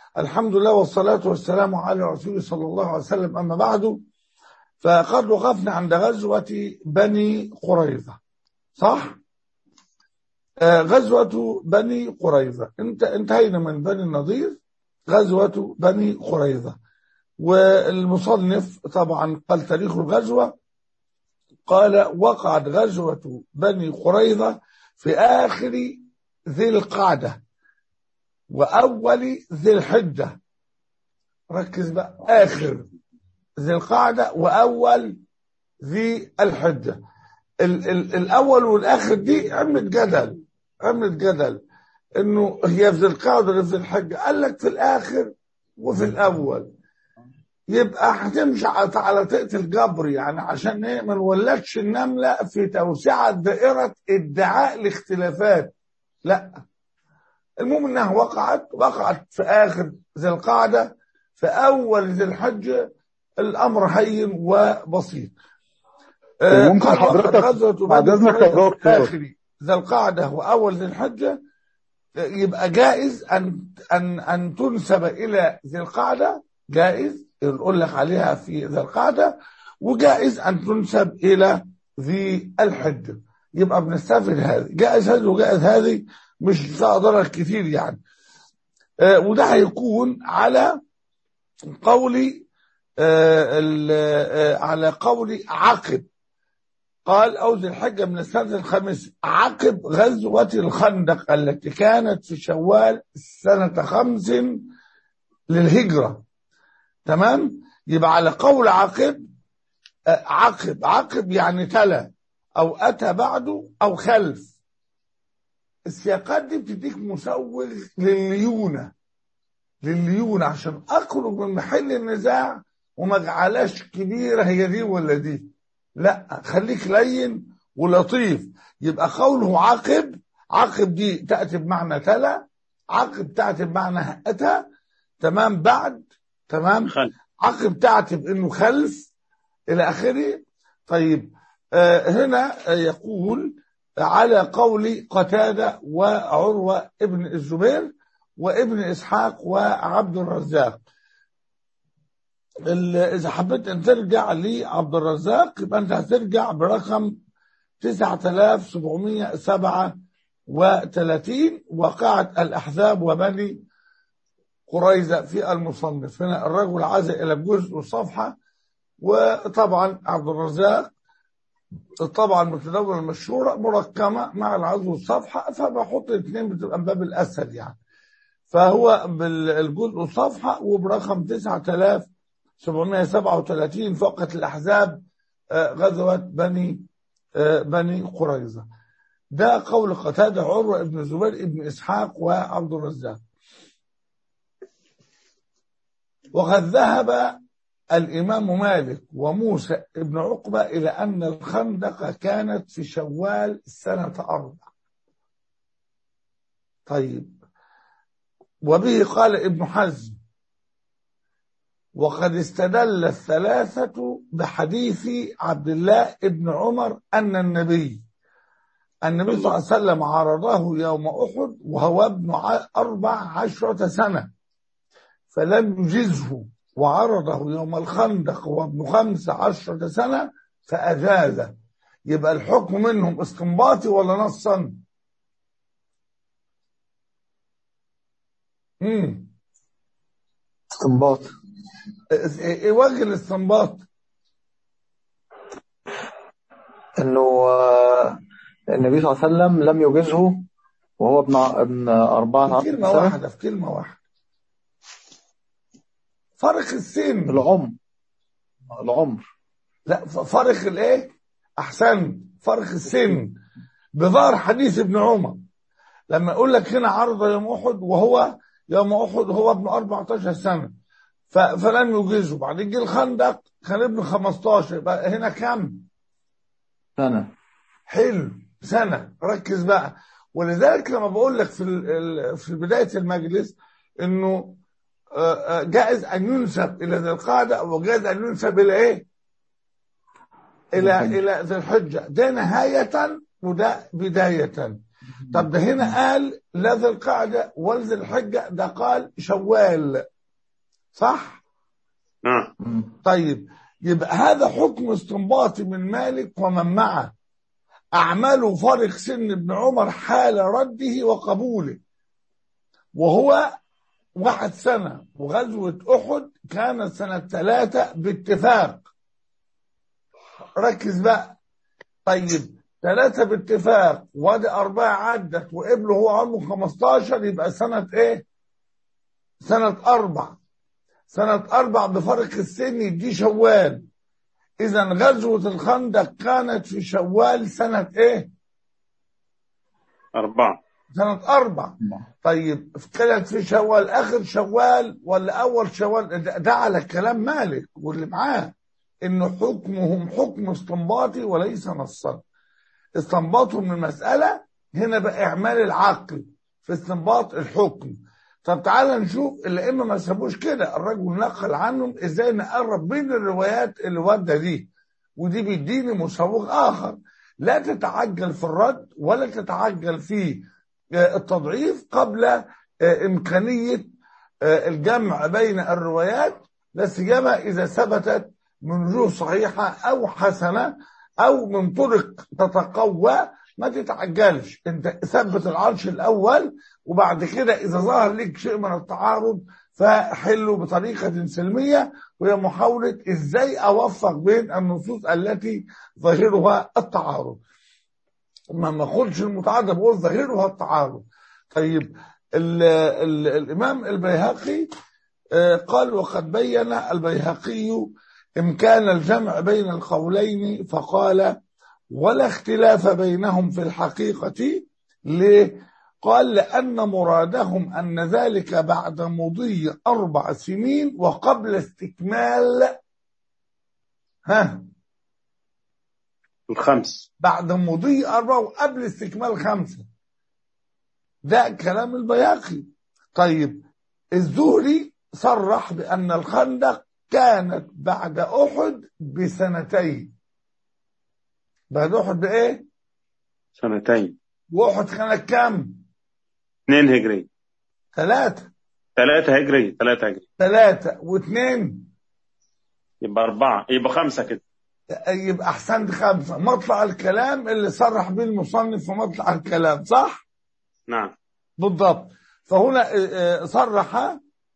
الحمد لله والصلاة والسلام على رسول صلى الله عليه وسلم أما بعد فقد وقفنا عند غزوة بني قريظة صح؟ آه غزوة بني قريظة انت انتهينا من بني النضير غزوة بني قريظة والمصنف طبعا قال تاريخ الغزوة قال وقعت غزوة بني قريظة في آخر ذي القعدة وأول ذي الحجة ركز بقى آخر ذي القعدة وأول ذي الحجة ال ال الأول والآخر دي عملت جدل عملت جدل إنه هي في ذي القعدة ولا في ذي الحجة قال لك في الآخر وفي الأول يبقى هتمشي على طاقة الجبر يعني عشان ايه ما نولدش النملة في توسعة دائرة ادعاء الاختلافات لا المهم انها وقعت وقعت في اخر ذي القعدة في اول ذي الحجة الامر هين وبسيط ممكن حضرتك بعد اذنك يا دكتور اخري ذي القعدة واول ذي الحجة يبقى جائز ان ان ان تنسب الى ذي القعدة جائز نقول لك عليها في ذي القعدة وجائز أن تنسب إلى ذي الحجة يبقى بنستفد هذه جائز هذه وجائز هذه مش فيها ضرر كتير يعني آه وده هيكون على قول آه آه على قول عقب قال أو ذي الحجة من السنة الخامسة عقب غزوة الخندق التي كانت في شوال سنة خمس للهجرة تمام يبقى على قول عقب عقب عقب يعني تلا او اتى بعده او خلف السياقات دي بتديك مسوغ لليونه لليونه عشان اخرج من محل النزاع وما اجعلهاش كبيره هي دي ولا دي لا خليك لين ولطيف يبقى قوله عقب عقب دي تاتي بمعنى تلا عقب تاتي بمعنى اتى تمام بعد تمام خلف. عقب تعتب انه خلف الى اخره طيب آه هنا آه يقول على قول قتادة وعروة ابن الزبير وابن إسحاق وعبد الرزاق إذا حبيت أن ترجع لعبد الرزاق يبقى أنت هترجع برقم 9737 وقعت الأحزاب وبني قريزة في المصنف هنا الرجل عزل إلى الجزء والصفحة وطبعا عبد الرزاق طبعا متداول المشهورة مركمة مع العزو والصفحة فبحط الاثنين بتبقى من باب الأسهل يعني فهو بالجزء والصفحة وبرقم 9737 فقط الأحزاب غزوة بني بني قريظة ده قول قتادة عروة ابن زبير ابن إسحاق وعبد الرزاق وقد ذهب الإمام مالك وموسى ابن عقبة إلى أن الخندق كانت في شوال سنة أربع طيب وبه قال ابن حزم وقد استدل الثلاثة بحديث عبد الله ابن عمر أن النبي النبي صلى الله عليه وسلم عرضه يوم أحد وهو ابن أربع عشرة سنة فلم يجزه وعرضه يوم الخندق وابن خمس عشرة سنة فأجازه يبقى الحكم منهم استنباطي ولا نصا امم استنباط ايه وجه الاستنباط انه آه، النبي صلى الله عليه وسلم لم يجزه وهو ابن ابن أربعة في كلمة سنة واحدة في كلمة واحدة فرق السن العمر العمر لا ف- فرق الايه احسن فرق السن بظهر حديث ابن عمر لما يقول لك هنا عرض يوم احد وهو يوم احد هو ابن 14 سنه ف- فلم يجيزه بعدين جه الخندق كان ابن 15 يبقى هنا كم سنة حلو سنه ركز بقى ولذلك لما بقول لك في ال- ال- في بدايه المجلس انه آه، آه، جائز ان ينسب الى ذي القعده وجائز ان ينسب الى ايه؟ الى الحجة. الى ذي الحجه ده نهايه وده بدايه طب ده هنا قال لا ذي القعدة ولا ذي الحجة ده قال شوال صح نعم مم. طيب يبقى هذا حكم استنباطي من مالك ومن معه أعمال فارق سن ابن عمر حال رده وقبوله وهو واحد سنة وغزوة أحد كانت سنة ثلاثة باتفاق ركز بقى طيب ثلاثة باتفاق وادي أربعة عدت وقبله هو عمره 15 يبقى سنة إيه؟ سنة أربع سنة أربع بفرق السن دي شوال إذا غزوة الخندق كانت في شوال سنة إيه؟ أربعة سنة أربع طيب كانت في شوال آخر شوال ولا أول شوال ده, ده على كلام مالك واللي معاه إنه حكمهم حكم استنباطي وليس نصا استنباطهم من المسألة هنا بقى إعمال العقل في استنباط الحكم طب تعالى نشوف الأئمة ما سابوش كده الرجل نقل عنهم إزاي نقرب بين الروايات اللي واردة دي ودي بيديني مسوغ آخر لا تتعجل في الرد ولا تتعجل في آه، التضعيف قبل آه، إمكانية آه، الجمع بين الروايات لا سيما إذا ثبتت من وجوه صحيحة أو حسنة أو من طرق تتقوى ما تتعجلش أنت ثبت العرش الأول وبعد كده إذا ظهر لك شيء من التعارض فحله بطريقة سلمية وهي محاولة إزاي أوفق بين النصوص التي ظاهرها التعارض ما ما اقولش المتعارض بقول ظاهرها التعارض طيب ال ال الامام البيهقي آه، قال وقد بين البيهقي امكان الجمع بين القولين فقال ولا اختلاف بينهم في الحقيقه ليه قال لان مرادهم ان ذلك بعد مضي اربع سنين وقبل استكمال ها الخمس بعد مضي أربعة وقبل استكمال خمسة ده كلام البياقي طيب الزهري صرح بأن الخندق كانت بعد أحد بسنتين بعد أحد بإيه؟ سنتين وأحد كانت كام؟ اثنين هجري ثلاثة ثلاثة هجري ثلاثة هجري ثلاثة واثنين يبقى أربعة يبقى خمسة كده يبقى أحسنت خمسة مطلع الكلام اللي صرح به المصنف في مطلع الكلام صح؟ نعم بالضبط فهنا آه، آه، صرح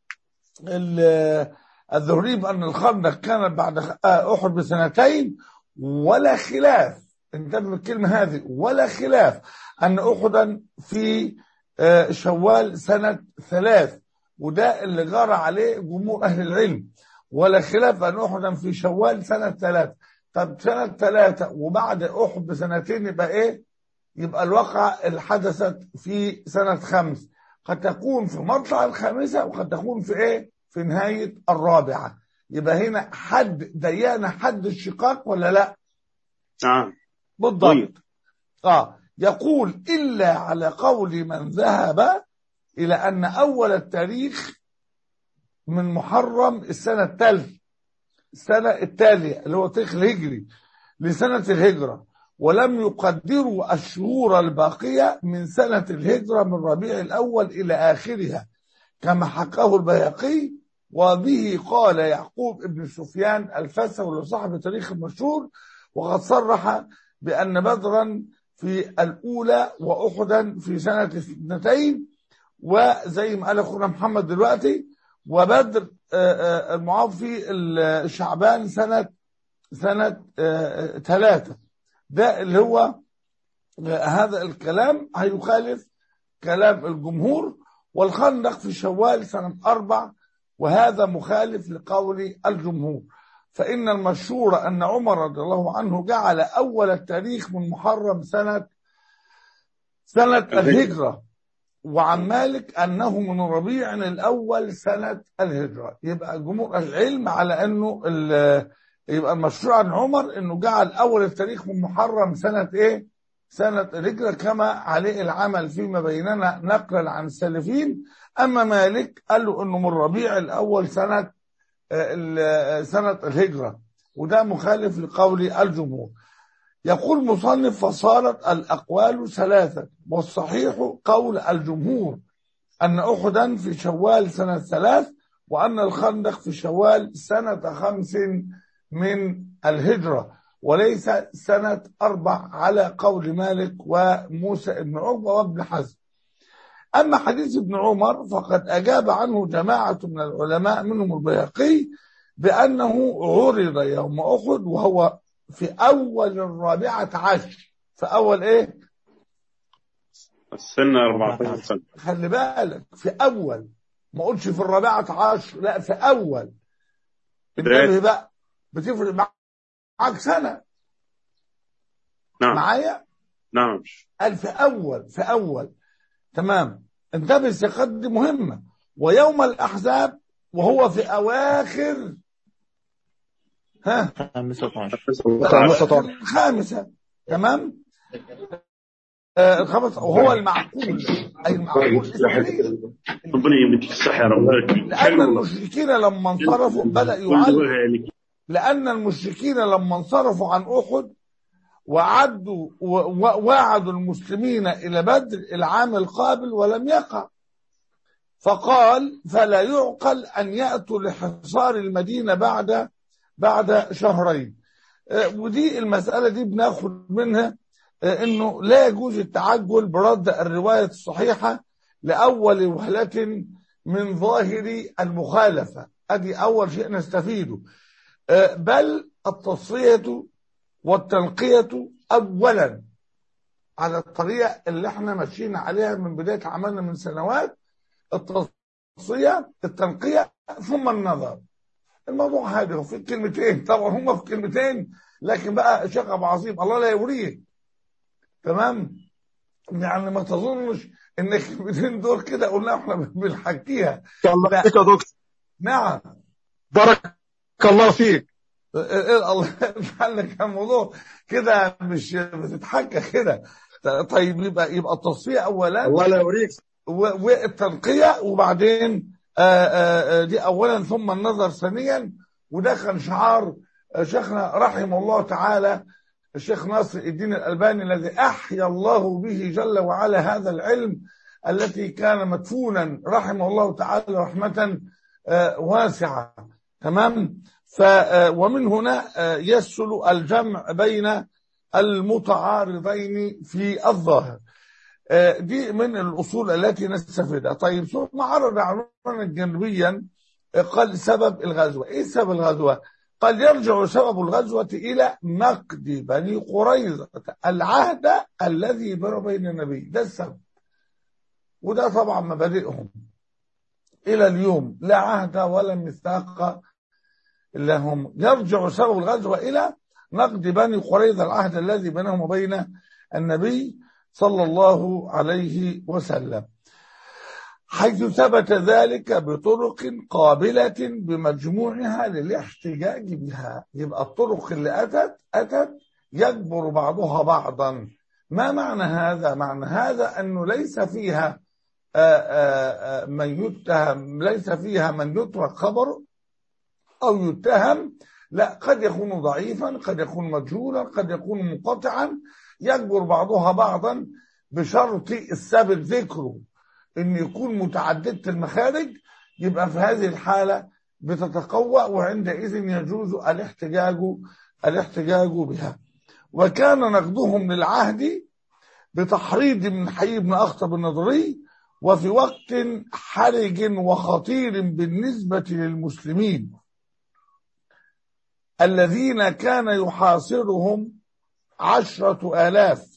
ال- الذهري بأن الخندق كانت بعد آه، أحد بسنتين ولا خلاف انتبه بالكلمة هذه ولا خلاف أن أحدا في آه، شوال سنة ثلاث وده اللي جرى عليه جمهور أهل العلم ولا خلاف أن أحدا في شوال سنة ثلاث طب سنة ثلاثة وبعد أحد بسنتين يبقى إيه؟ يبقى الواقعة اللي حدثت في سنة خمس قد تكون في مطلع الخامسة وقد تكون في ايه في نهاية الرابعة يبقى هنا حد ديانا حد الشقاق ولا لا نعم بالضبط طيب اه يقول إلا على قول من ذهب إلى أن أول التاريخ من محرم السنة الثالثة السنة التالية اللي هو تاريخ الهجري لسنة الهجرة ولم يقدروا الشهور الباقية من سنة الهجرة من ربيع الأول إلى آخرها كما حكاه البيهقي وبه قال يعقوب ابن سفيان الفسوي صاحب تاريخ المشهور وقد صرح بأن بدرا في الأولى وأحدا في سنة اثنتين وزي ما قال أخونا محمد دلوقتي وبدر آه، آه، المعاف في الشعبان سنة سنة آه، ثلاثة ده اللي هو آه، هذا الكلام هيخالف كلام الجمهور والخندق في شوال سنة أربع وهذا مخالف لقول الجمهور فإن المشهور أن عمر رضي الله عنه جعل أول التاريخ من محرم سنة سنة الهجرة وعن مالك أنه من ربيع الأول سنة الهجرة يبقى جمهور العلم على أنه ال- يبقى المشروع عن عمر أنه جعل أول التاريخ من محرم سنة إيه؟ سنة الهجرة كما عليه العمل فيما بيننا نقلا عن السلفين أما مالك قال له أنه من ربيع الأول سنة آه، ال- سنة الهجرة وده مخالف لقول الجمهور يقول مصنف فصارت الأقوال ثلاثة والصحيح قول الجمهور أن أحدا في شوال سنة ثلاث وأن الخندق في شوال سنة خمس من الهجرة وليس سنة أربع على قول مالك وموسى بن عقبة وابن حزم أما حديث ابن عمر فقد أجاب عنه جماعة من العلماء منهم البيهقي بأنه عرض يوم أحد وهو في أول الرابعة عشر في أول إيه؟ السن 14 سنة خلي بالك في أول ما قلتش في الرابعة عشر لا في أول انتبه بقى بتفرق معاك سنة نعم معايا نعم قال في أول في أول تمام انتبه الثقات دي مهمة ويوم الأحزاب وهو في أواخر ها خامسة عشر خامسة الخامسة تمام آه الخامسة وهو المعقول أي المعقول السليم ربنا يمديك الصحة يا رب لأن حلو والله. المشركين لما انصرفوا بدأ كل يعلم وجه لك. لأن المشركين لما انصرفوا عن أحد وعدوا و- و- وعدوا المسلمين إلى بدر العام القابل ولم يقع فقال فلا يعقل أن يأتوا لحصار المدينة بعد بعد شهرين آه، ودي المسألة دي بناخد منها آه، انه لا يجوز التعجل برد الرواية الصحيحة لأول وهلة من ظاهر المخالفة ادي اول شيء نستفيده آه، بل التصفية والتنقية اولا على الطريقة اللي احنا ماشيين عليها من بداية عملنا من سنوات التصفية التنقية ثم النظر الموضوع هذا في كلمتين طبعا هم في كلمتين لكن بقى شيخ ابو عظيم الله لا يوريه تمام يعني ما تظنش ان الكلمتين دول كده قلنا احنا بنحكيها الله لا. فيك يا دكتور نعم بارك الله فيك إيه الله يجعل لك الموضوع كده مش بتتحكى كده طيب يبقى يبقى التصفيه اولا الله لا يوريك و- والتنقية وبعدين آه، آه، آه، دي أولا ثم النظر ثانيا وده كان شعار آه، شيخنا رحمه الله تعالى الشيخ ناصر الدين الألباني الذي أحيا الله به جل وعلا هذا العلم التي كان مدفونا رحمه الله تعالى رحمة آه، واسعة تمام ف آه، ومن هنا آه، يسهل الجمع بين المتعارضين في الظاهر آه، دي من الأصول التي نستفيدها طيب ثم عرض عنوانا جانبيا آه، قال سبب الغزوة إيه سبب الغزوة قال يرجع سبب الغزوة إلى نقد بني قريظة العهد الذي بينه وبين النبي ده السبب وده طبعا مبادئهم إلى اليوم لا عهد ولا ميثاق لهم يرجع سبب الغزوة إلى نقد بني قريظة العهد الذي بينهم وبين النبي صلى الله عليه وسلم حيث ثبت ذلك بطرق قابلة بمجموعها للاحتجاج بها يبقى الطرق اللي أتت أتت يجبر بعضها بعضا ما معنى هذا معنى هذا أنه ليس فيها آآ آآ من يتهم ليس فيها من يترك خبره أو يتهم لا قد يكون ضعيفا قد يكون مجهولا قد يكون منقطعا يجبر بعضها بعضا بشرط السابق ذكره ان يكون متعددة المخارج يبقى في هذه الحالة بتتقوى وعندئذ يجوز الاحتجاج الاحتجاج بها وكان نقدهم للعهد بتحريض من حي بن أخطب النضري وفي وقت حرج وخطير بالنسبة للمسلمين الذين كان يحاصرهم عشرة آلاف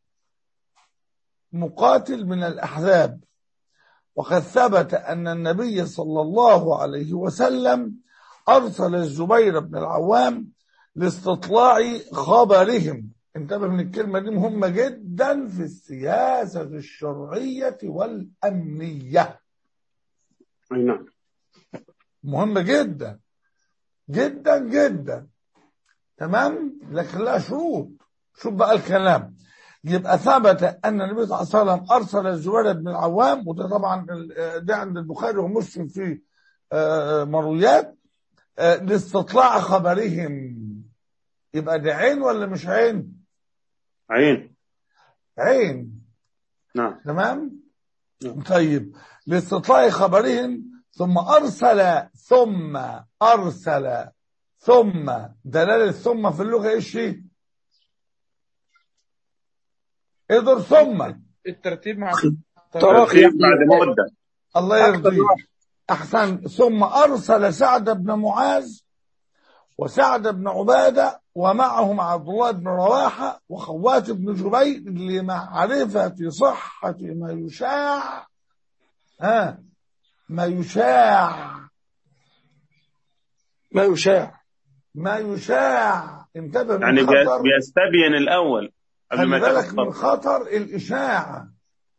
مقاتل من الأحزاب وقد ثبت أن النبي صلى الله عليه وسلم أرسل الزبير بن العوام لاستطلاع خبرهم انتبه من الكلمة دي مهمة جدا في السياسة الشرعية والأمنية أي نعم مهمة جدا جدا جدا تمام لكن لها شروط شوف بقى الكلام يبقى ثبت ان النبي صلى الله عليه وسلم ارسل الزبير بن العوام وده طبعا ده عند البخاري ومسلم في آه، مرويات آه، لاستطلاع خبرهم يبقى ده عين ولا مش عين عين عين نعم تمام نعم. طيب لاستطلاع خبرهم ثم أرسل ثم أرسل ثم دلالة ثم في اللغة إيش هي؟ اقدر ثم الترتيب مع تراخي ترتيب بعد مدة الله يرضيك أحسن ثم أرسل سعد بن معاذ وسعد بن عبادة ومعهم عبد الله بن رواحة وخوات بن جبير لمعرفة صحة ما يشاع ها ما يشاع ما يشاع ما يشاع انتبه من يعني بي- خطر بيستبين الأول قبل خلي ما بالك تاخد من خطر الإشاعة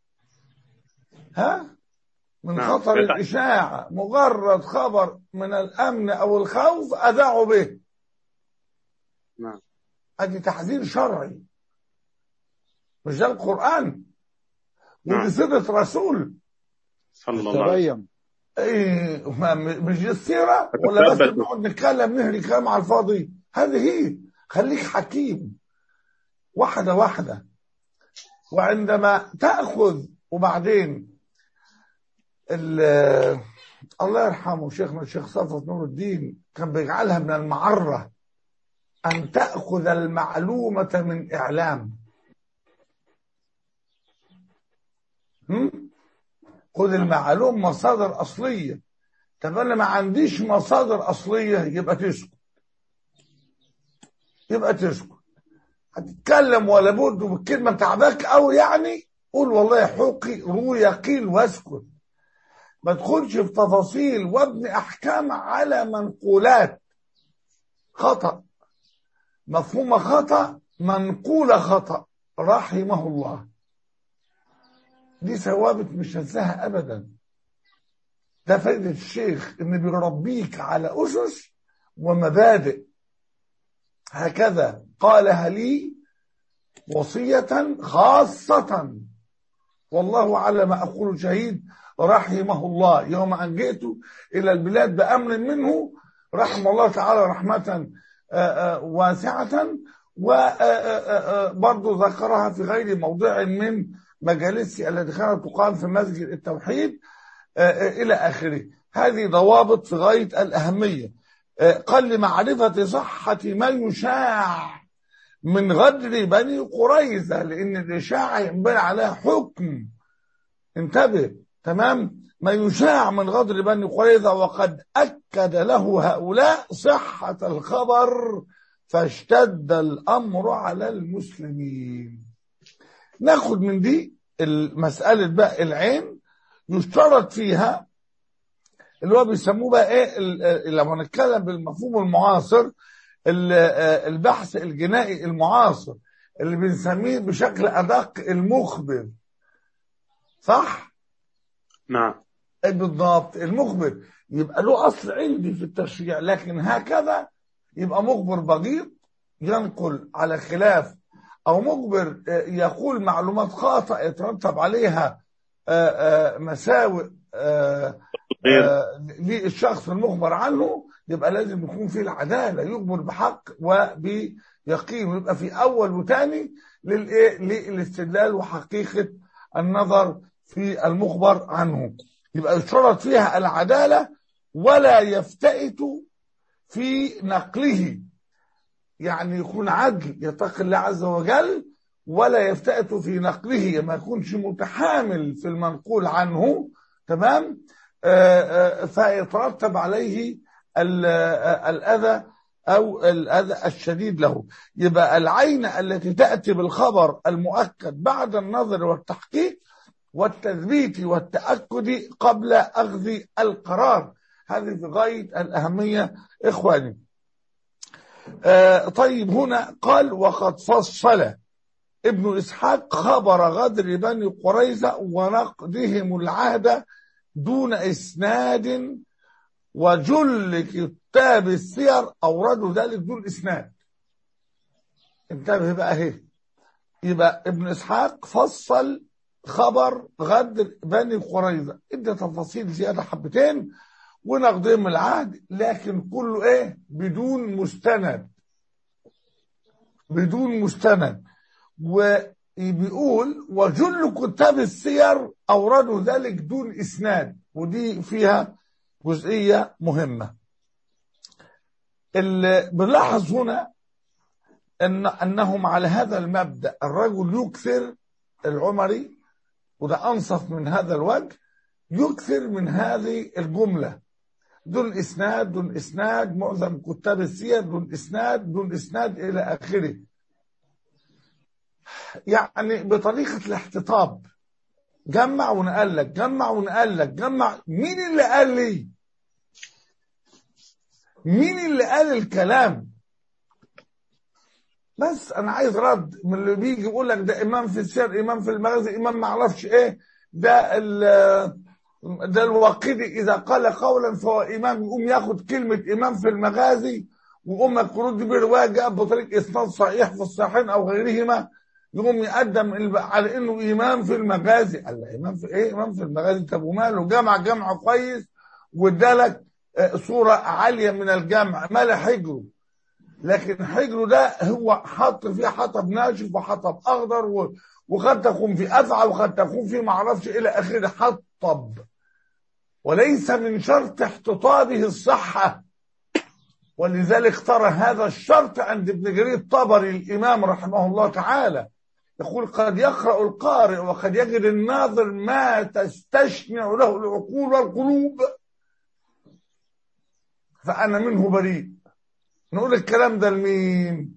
ها من نعم، خطر قطع. الإشاعة مجرد خبر من الأمن أو الخوف أذاعوا به نعم أدي تحذير شرعي مش ده القرآن نعم. ودي سيرة رسول صلى الله عليه وسلم تبين إيه ما- مش دي السيرة ولا بس تثبت. بنقعد نتكلم نهري كلام على الفاضي هذه هي خليك حكيم واحدة واحدة وعندما تأخذ وبعدين ال- الله يرحمه شيخنا الشيخ صفوت نور الدين كان بيجعلها من المعرة أن تأخذ المعلومة من إعلام هم؟ خذ المعلوم مصادر أصلية طب أنا ما عنديش مصادر أصلية يبقى تسكت يبقى تسكت هتتكلم ولا بد والكلمة تعباك أوي يعني قول والله حقي روي قيل واسكت ما تدخلش في تفاصيل وابني أحكام على منقولات خطأ مفهومة خطأ منقولة خطأ رحمه الله دي ثوابت مش هنساها أبدا ده فائدة الشيخ إن بيربيك على أسس ومبادئ هكذا قالها لي وصية خاصة والله على ما أقول شهيد رحمه الله يوم أن جئت إلى البلاد بأمر منه رحم الله تعالى رحمة آه، آه، واسعة وبرضه ذكرها في غير موضع من مجالسي التي كانت تقام في مسجد التوحيد آه، آه، إلى آخره هذه ضوابط في غاية الأهمية آه، قال لمعرفة صحة ما يشاع من غدر بني قريظة لأن الإشاعة ينبني عليها حكم انتبه تمام ما يشاع من غدر بني قريظة وقد أكد له هؤلاء صحة الخبر فاشتد الأمر على المسلمين ناخد من دي المسألة بقى العين يشترط فيها اللي هو بيسموه بقى ايه ال- ال- لما نتكلم بالمفهوم المعاصر ال- آه، البحث الجنائي المعاصر اللي بنسميه بشكل أدق المخبر صح؟ نعم إيه بالضبط المخبر يبقى له أصل عندي في التشريع لكن هكذا يبقى مخبر بغيض ينقل على خلاف أو مخبر آه، يقول معلومات خاطئة يترتب عليها آه، آه، مساوئ آه، غير آه، للشخص المخبر عنه يبقى لازم يكون فيه العدالة يخبر بحق وبيقين ويبقى في أول وثاني للإيه للاستدلال وحقيقة النظر في المخبر عنه يبقى يشترط فيها العدالة ولا يفتئت في نقله يعني يكون عدل يتقي الله عز وجل ولا يفتئت في نقله ما يكونش متحامل في المنقول عنه تمام آه، آه، فيترتب عليه ال- آه، الأذى أو الأذى الشديد له يبقى العين التي تأتي بالخبر المؤكد بعد النظر والتحقيق والتثبيت والتأكد قبل أخذ القرار هذه في غاية الأهمية إخواني آه، طيب هنا قال وقد فصل ابن إسحاق خبر غدر بني قريظة ونقدهم العهد دون إسناد وجل كتاب السير أوردوا ذلك دون إسناد انتبه بقى اهي يبقى ابن إسحاق فصل خبر غدر بني قريظة ادى تفاصيل زيادة حبتين ونقدم العهد لكن كله ايه بدون مستند بدون مستند وبيقول وجل كتاب السير أوردوا ذلك دون إسناد ودي فيها جزئية مهمة اللي بنلاحظ هنا أن أنهم على هذا المبدأ الرجل يكثر العمري وده أنصف من هذا الوجه يكثر من هذه الجملة دون إسناد دون إسناد معظم كتاب السير دون إسناد دون إسناد إلى آخره يعني بطريقة الاحتطاب جمع ونقل لك جمع ونقل لك جمع مين اللي قال لي مين اللي قال الكلام بس انا عايز رد من اللي بيجي يقول لك ده امام في السير امام في المغازي امام ما اعرفش ايه ده ده الواقدي اذا قال قولا فهو امام يقوم ياخد كلمه امام في المغازي ويقوم يرد بروايه جاء بطريق اسناد صحيح في الصحيحين او غيرهما يقوم يقدم على انه امام في المغازي قال له امام في ايه امام في المغازي طب وماله جمع جمع كويس وادالك صوره عاليه من الجمع مال حجره لكن حجره ده هو حط فيه حطب ناشف وحطب اخضر وقد تكون في افعى وقد تكون في ما اعرفش الى اخره حطب وليس من شرط احتطابه الصحه ولذلك ترى هذا الشرط عند ابن جرير الطبري الامام رحمه الله تعالى يقول قد يقرا القارئ وقد يجد الناظر ما تستشنع له العقول والقلوب فانا منه بريء نقول الكلام ده لمين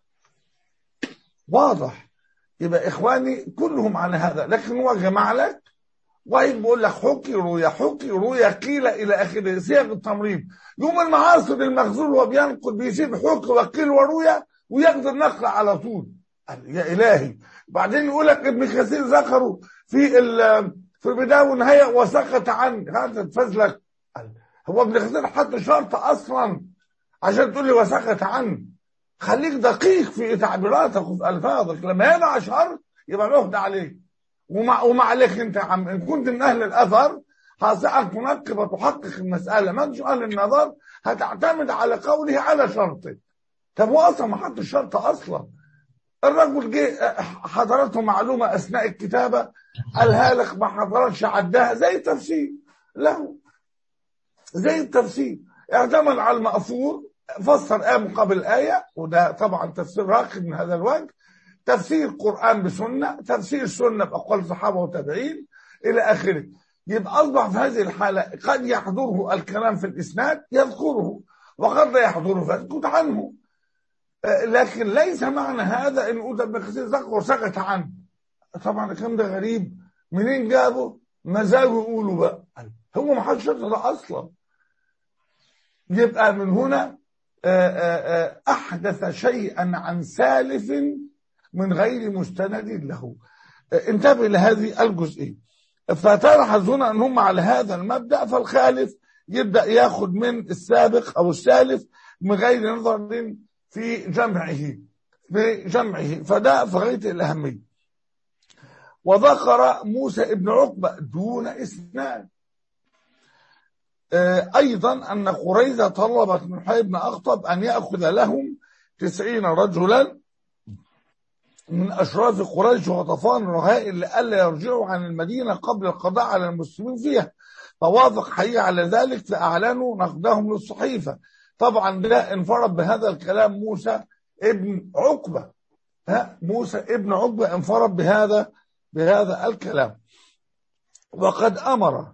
واضح يبقى اخواني كلهم على هذا لكن هو جمع لك وهيجي بيقول لك حكي رويا حكي رويا قيل الى اخره صيغ التمريض يوم المعاصر المخزون وهو بينقل بيسيب حكي وقيل ورويا ويقدر نقل على طول يا الهي بعدين يقول لك ابن كثير ذكره في في البدايه والنهايه وسكت عنه هذا تفزلك هو ابن كثير حط شرط اصلا عشان تقول لي وسكت عنه خليك دقيق في تعبيراتك وفي الفاظك لما يضع شرط يبقى العهد عليك وما وما عليك انت يا عم ان كنت من اهل الاثر هتسأل تنقب وتحقق المساله ما انتش اهل النظر هتعتمد على قوله على شرطه طب هو اصلا ما حطش شرط اصلا الرجل جه حضرته معلومه اثناء الكتابه قالها لك ما حضرتش عداها زي التفسير له زي التفسير اعتمد على المأثور فسر آية مقابل آية وده طبعا تفسير راقي من هذا الوجه تفسير قرآن بسنة تفسير سنة بأقوال الصحابة والتابعين إلى آخره يبقى أصبح في هذه الحالة قد يحضره الكلام في الإسناد يذكره وقد لا يحضره فيسكت عنه لكن ليس معنى هذا ان أوتى ابن كثير ذكر وسكت عنه طبعا الكلام ده غريب منين جابه مزاجه يقولوا بقى هو ما حدش ده اصلا يبقى من هنا احدث شيئا عن سالف من غير مستند له انتبه لهذه الجزئيه فتلاحظ هنا ان هم على هذا المبدا فالخالف يبدا ياخذ من السابق او السالف من غير نظر في جمعه في جمعه فده في غايه الاهميه وذكر موسى ابن عقبه دون اسناد ايضا ان قريظه طلبت من حي بن اخطب ان ياخذ لهم تسعين رجلا من اشراف قريش وغطفان رهائن لئلا يرجعوا عن المدينه قبل القضاء على المسلمين فيها فوافق حي على ذلك فاعلنوا نقدهم للصحيفه طبعا ده انفرد بهذا الكلام موسى ابن عقبه ها موسى ابن عقبه انفرد بهذا بهذا الكلام وقد امر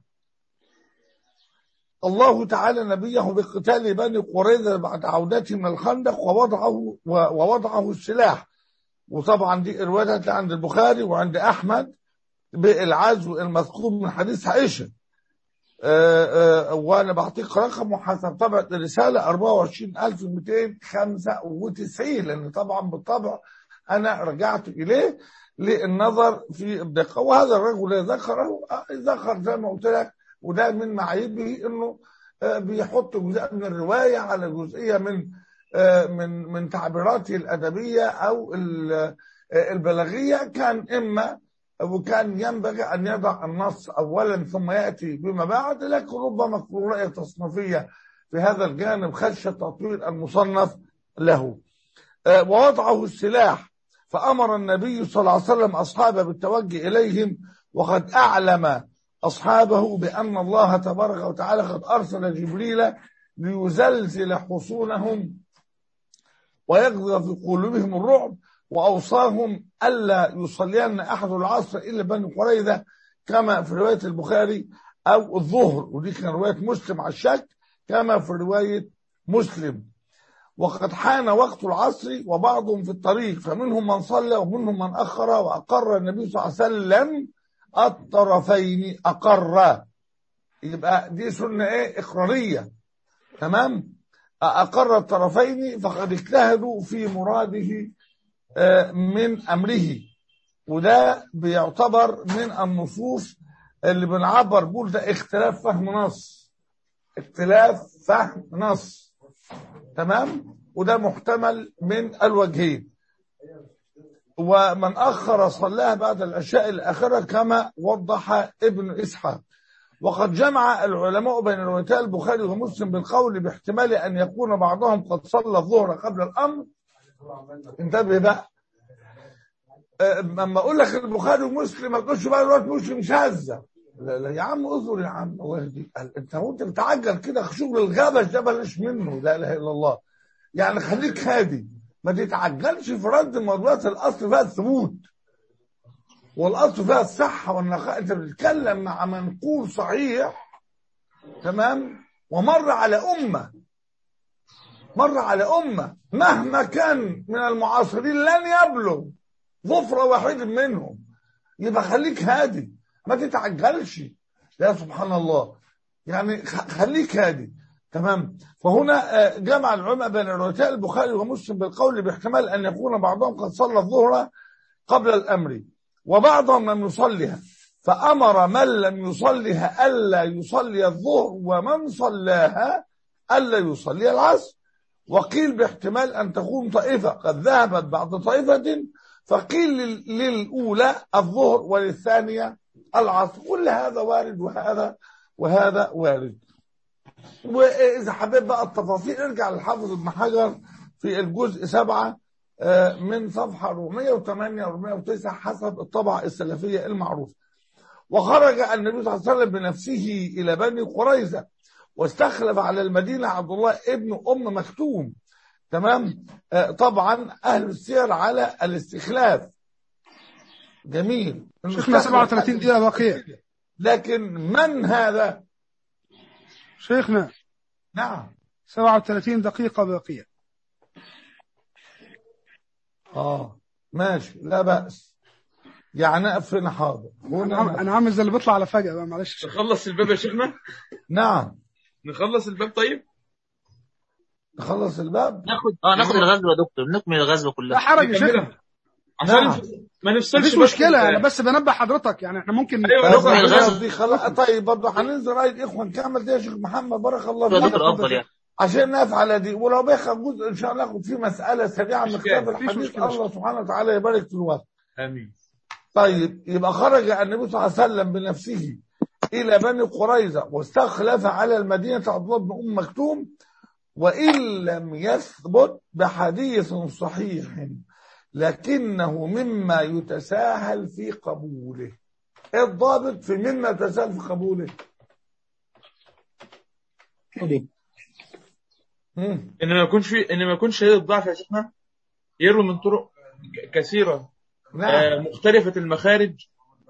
الله تعالى نبيه بقتال بني قريظه بعد عودته من الخندق ووضعه ووضعه السلاح وطبعا دي روايات عند البخاري وعند احمد بالعزو المذكور من حديث عائشه وانا بعطيك رقم وحسب طبعة الرسالة 24295 لان طبعا بالطبع انا رجعت اليه للنظر في الدقة وهذا الرجل ذكره ذكر زي ما قلت لك وده من معيبه انه بيحط جزء من الرواية على جزئية من من من تعبيراته الأدبية أو البلاغية كان إما وكان ينبغي أن يضع النص أولا ثم يأتي بما بعد لكن ربما رؤية تصنيفية في هذا الجانب خشية تطوير المصنف له ووضعه السلاح فأمر النبي صلى الله عليه وسلم أصحابه بالتوجه إليهم وقد أعلم أصحابه بأن الله تبارك وتعالى قد أرسل جبريل ليزلزل حصونهم ويقذف في قلوبهم الرعب وأوصاهم ألا يصلين أحد العصر إلا بني قريظة كما في رواية البخاري أو الظهر ودي كان رواية مسلم على الشك كما في رواية مسلم وقد حان وقت العصر وبعضهم في الطريق فمنهم من صلى ومنهم من أخر وأقر النبي صلى الله عليه وسلم الطرفين أقر يبقى دي سنة إيه إقرارية تمام أقر الطرفين فقد اجتهدوا في مراده من أمره وده بيعتبر من النصوص اللي بنعبر بقول ده اختلاف فهم نص اختلاف فهم نص تمام وده محتمل من الوجهين ومن أخر صلاها بعد العشاء الآخرة كما وضح ابن إسحاق وقد جمع العلماء بين روايتي البخاري ومسلم بالقول باحتمال أن يكون بعضهم قد صلى الظهر قبل الأمر انتبه بقى لما اقول لك البخاري ومسلم ما تقولش بقى دلوقتي مسلم شاذه لا, لا يا عم اصبر يا عم الله يهديك انت وانت بتعجل كده شغل الغبش ده بلاش منه لا اله الا الله يعني خليك هادي ما تتعجلش في رد موضوعات الاصل فيها الثبوت والاصل فيها الصحه والنقاء انت بتتكلم مع منقول صحيح تمام ومر على امه مر على امه مهما كان من المعاصرين لن يبلغ ظفر واحد منهم يبقى خليك هادي ما تتعجلش يا سبحان الله يعني خليك هادي تمام فهنا جمع العلماء بين روايتي البخاري ومسلم بالقول باحتمال ان يكون بعضهم قد صلى الظهر قبل الامر وبعضهم لم يصلها فامر من لم يصلها الا يصلي الظهر ومن صلاها الا يصلي العصر وقيل باحتمال ان تكون طائفه قد ذهبت بعد طائفه فقيل للأولى الظهر وللثانية العصر كل هذا وارد وهذا وهذا وارد وإذا حبيت بقى التفاصيل ارجع للحافظ ابن حجر في الجزء سبعة من صفحة 408 و 409 حسب الطبعة السلفية المعروفة وخرج النبي صلى الله عليه وسلم بنفسه إلى بني قريظة واستخلف على المدينة عبد الله ابن أم مكتوم تمام آه طبعا اهل السير على الاستخلاف جميل شيخنا 37 دقيقة باقية لكن من هذا شيخنا نعم 37 دقيقة باقية اه ماشي لا بأس يعني اقف هنا حاضر انا عم- انا عامل زي اللي بيطلع على فجأة بقى معلش نخلص الباب يا شيخنا نعم نخلص الباب طيب نخلص الباب ناخد اه ناخد الغزوه يا دكتور نكمل الغزوه لا كلها حرج يا شيخنا نكملها. عشان نعم. نف- ما نفصلش مفيش بس مشكلة ال- انا بس بنبه حضرتك يعني احنا ممكن أيوة، بس نخرج الغزو. الغزو دي خلاص طيب برضه هننزل رأي الإخوة نكمل دي يا شيخ محمد بارك الله يا فيك دكتور افضل يعني عشان نفعل دي ولو بياخد جزء ان شاء الله ناخد فيه مسألة سريعة من مشكلة. كتاب مفيش الحديث مشكلة. الله سبحانه وتعالى يبارك في الوقت امين طيب يبقى خرج النبي صلى الله عليه وسلم بنفسه إلى بني قريظة واستخلف على المدينة عبد الله بن أم مكتوم وإن لم يثبت بحديث صحيح لكنه مما يتساهل في قبوله إيه الضابط في مما يتساهل في قبوله مم. ان ما يكونش في ان ما يكونش شديد الضعف يا شيخنا يروي من طرق ك- كثيره آه نعم مختلفه المخارج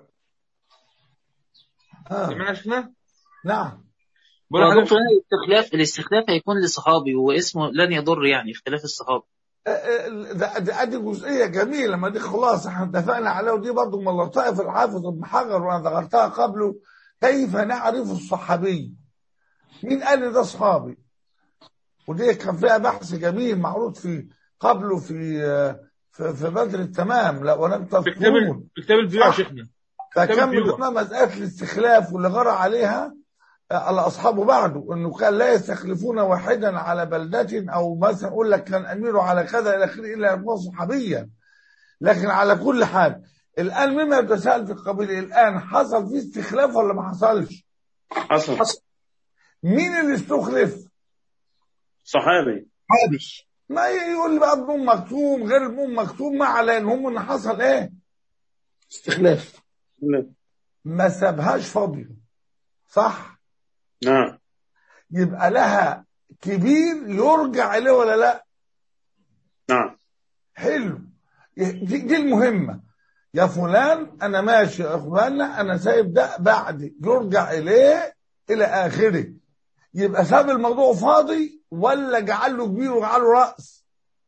آه. سمعنا يا شيخنا نعم بقول هو لحضرتك دكتور هنا الاستخلاف الاستخلاف هيكون لصحابي واسمه لن يضر يعني اختلاف الصحابه آه، آه، ده ده- دي جزئيه جميله ما دي خلاص احنا اتفقنا عليها ودي برضه من اللطائف الحافظ ابن حجر وانا ذكرتها قبله كيف نعرف الصحابي مين قال لي ده صحابي ودي كان فيها بحث جميل معروض في قبله في آه، في, في بدر التمام لا ولم في كتاب تذكرون ال- في كتاب البيوع يا صح. شيخنا فكان من البيوع. ضمنها مساله الاستخلاف واللي غرى عليها آه، الاصحاب بعده انه كان لا يستخلفون واحدا على بلده او مثلا اقول لك كان اميره على كذا الى اخره الا يكون صحابيا لكن على كل حال الان مما يتساءل في القبيله الان حصل فيه استخلاف ولا ما حصلش؟ حصل مين اللي استخلف؟ صحابي ما يقول لي بقى بدون مكتوم غير بدون مكتوم ما على ان هم ان حصل ايه استخلاف ما سابهاش فاضيه صح نعم يبقى لها كبير يرجع اليه ولا لا نعم حلو دي, دي المهمه يا فلان انا ماشي يا اخوانا انا سايب ده بعد يرجع اليه الى اخره يبقى ساب الموضوع فاضي ولا جعل له كبير وجعل له راس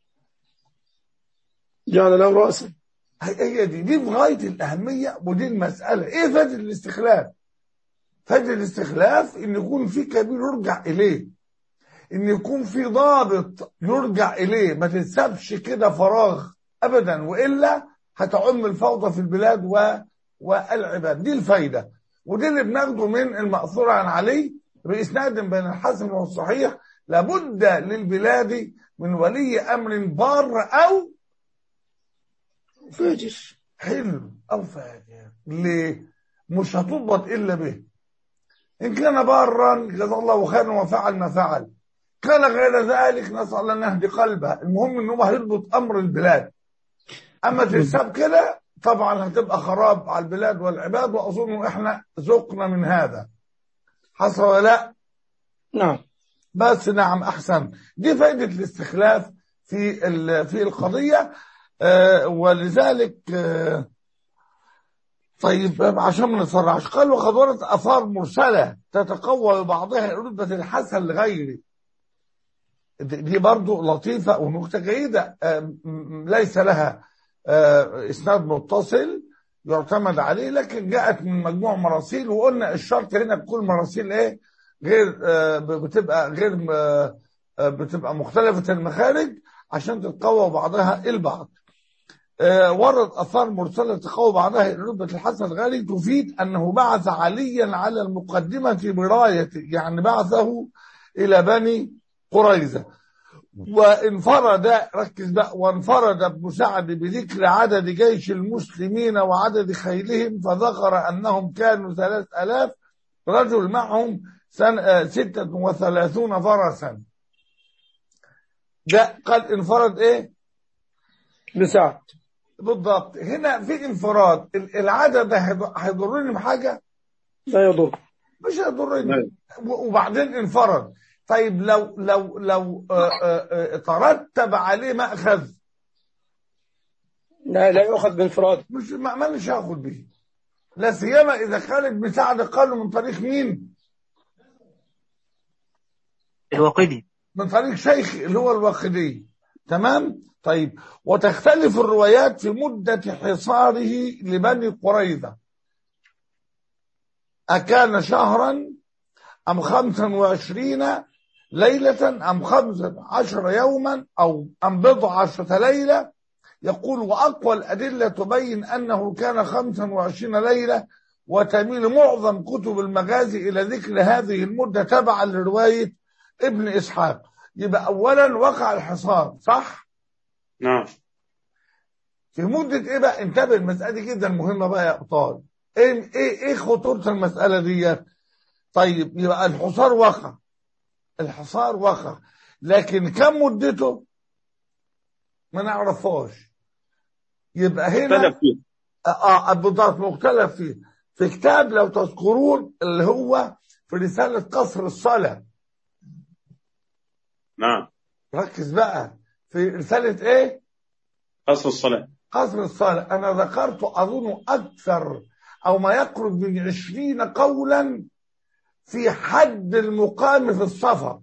جعل له رأسا هي هي دي دي في غايه الاهميه ودي المساله ايه فائده الاستخلاف فائده الاستخلاف ان يكون في كبير يرجع اليه ان يكون في ضابط يرجع اليه ما تتسابش كده فراغ ابدا والا هتعم الفوضى في البلاد و... والعباد دي الفايده ودي اللي بناخده من المأثور عن علي بإسناد بين الحسن والصحيح لابد للبلاد من ولي أمر بار أو فاجر حلو أو فاجر ليه؟ مش هتضبط إلا به إن كان بارا جزا الله خيرا وفعل ما فعل كان غير ذلك نسأل الله أن يهدي قلبه المهم إن هو هيضبط أمر البلاد أما تحسب كده طبعا هتبقى خراب على البلاد والعباد وأظن إحنا ذقنا من هذا حصل ولا لا نعم بس نعم أحسن دي فائدة الاستخلاف في ال- في القضية آه، ولذلك آه، طيب عشان ما نتسرعش قال وقد وردت آثار مرسلة تتقوى ببعضها رتبة الحسن لغيره دي دي برضو لطيفة ونكتة جيدة آه، م- م- ليس لها آه، إسناد متصل يعتمد عليه لكن جاءت من مجموع مراسيل وقلنا الشرط هنا بكل مراسيل ايه غير آه، ب- بتبقى غير آه، آه، بتبقى مختلفة المخارج عشان تتقوى بعضها البعض آه، ورد اثار مرسله تقوى بعضها الى رتبه الحسن الغالي تفيد انه بعث عليا على المقدمه برايته يعني بعثه الى بني قريظه وانفرد ركز بقى وانفرد ابن سعد بذكر عدد جيش المسلمين وعدد خيلهم فذكر انهم كانوا ثلاث الاف رجل معهم سن آه، ستة وثلاثون فرسا ده قال انفرد ايه بسعد بالضبط هنا في انفراد ال- العدد ده هيض- هيضرني بحاجه لا يضر مش هيضرني نعم. و- وبعدين انفرد طيب لو لو لو آه، آه، آه، ترتب عليه مأخذ لا لا يؤخذ بانفراد مش ما ما مش هاخد به لا سيما اذا كانت بسعد قالوا من طريق مين؟ الواقدي من طريق شيخ اللي هو الواقدي تمام؟ طيب وتختلف الروايات في مدة حصاره لبني قريظة أكان شهرا أم خمسا وعشرين ليلة أم خمسة عشر يوما أو أم بضع عشرة ليلة يقول وأقوى الأدلة تبين أنه كان خمسا وعشرين ليلة وتميل معظم كتب المغازي إلى ذكر هذه المدة تبعا لرواية ابن إسحاق يبقى أولا وقع الحصار صح؟ نعم في مدة إيه بقى؟ انتبه المسألة دي جدا مهمة بقى يا أبطال إيه إيه إيه خطورة المسألة دي؟ طيب يبقى الحصار وقع الحصار وقع لكن كم مدته؟ ما نعرفهاش يبقى هنا اختلف فيه اه بالضبط مختلف فيه في كتاب لو تذكرون اللي هو في رسالة قصر الصلاة نعم ركز بقى في رسالة ايه؟ قصر الصلاة قصر الصلاة أنا ذكرت أظن أكثر أو ما يقرب من عشرين قولا في حد المقام في السفر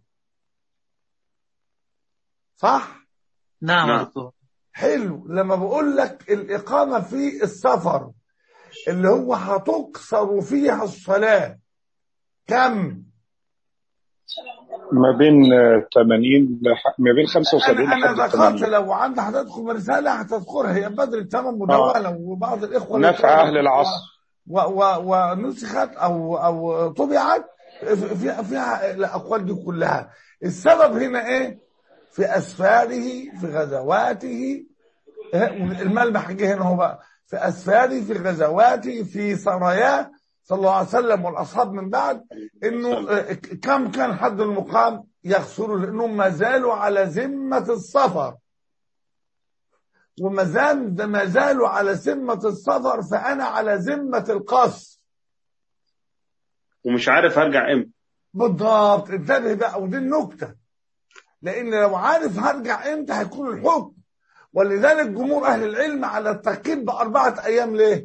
صح؟ نعم يا نعم. دكتور حلو لما بقول لك الإقامة في السفر اللي هو هتقصر فيها الصلاة كم؟ ما بين آه، 80 لح... ما بين 75 أنا أنا لحد ذكرت 80 لو عندك هتدخل رسالة هتذكرها هي بدر التمام مدونة وبعض الإخوة نفع أهل العصر و و ونسخت او او طبعت في فيها الاقوال دي كلها السبب هنا ايه في اسفاره في غزواته إيه؟ الملمح جه هنا هو بقى في اسفاره في غزواته في سراياه صلى الله عليه وسلم والاصحاب من بعد انه آه، كم كان حد المقام يخسروا لانهم ما زالوا على ذمه السفر وما زال ما زالوا على ذمه السفر فانا على ذمه القصر ومش عارف هرجع امتى بالضبط انتبه بقى ودي النكته لان لو عارف هرجع امتى هيكون الحكم ولذلك جمهور اهل العلم على التركيب باربعه ايام ليه؟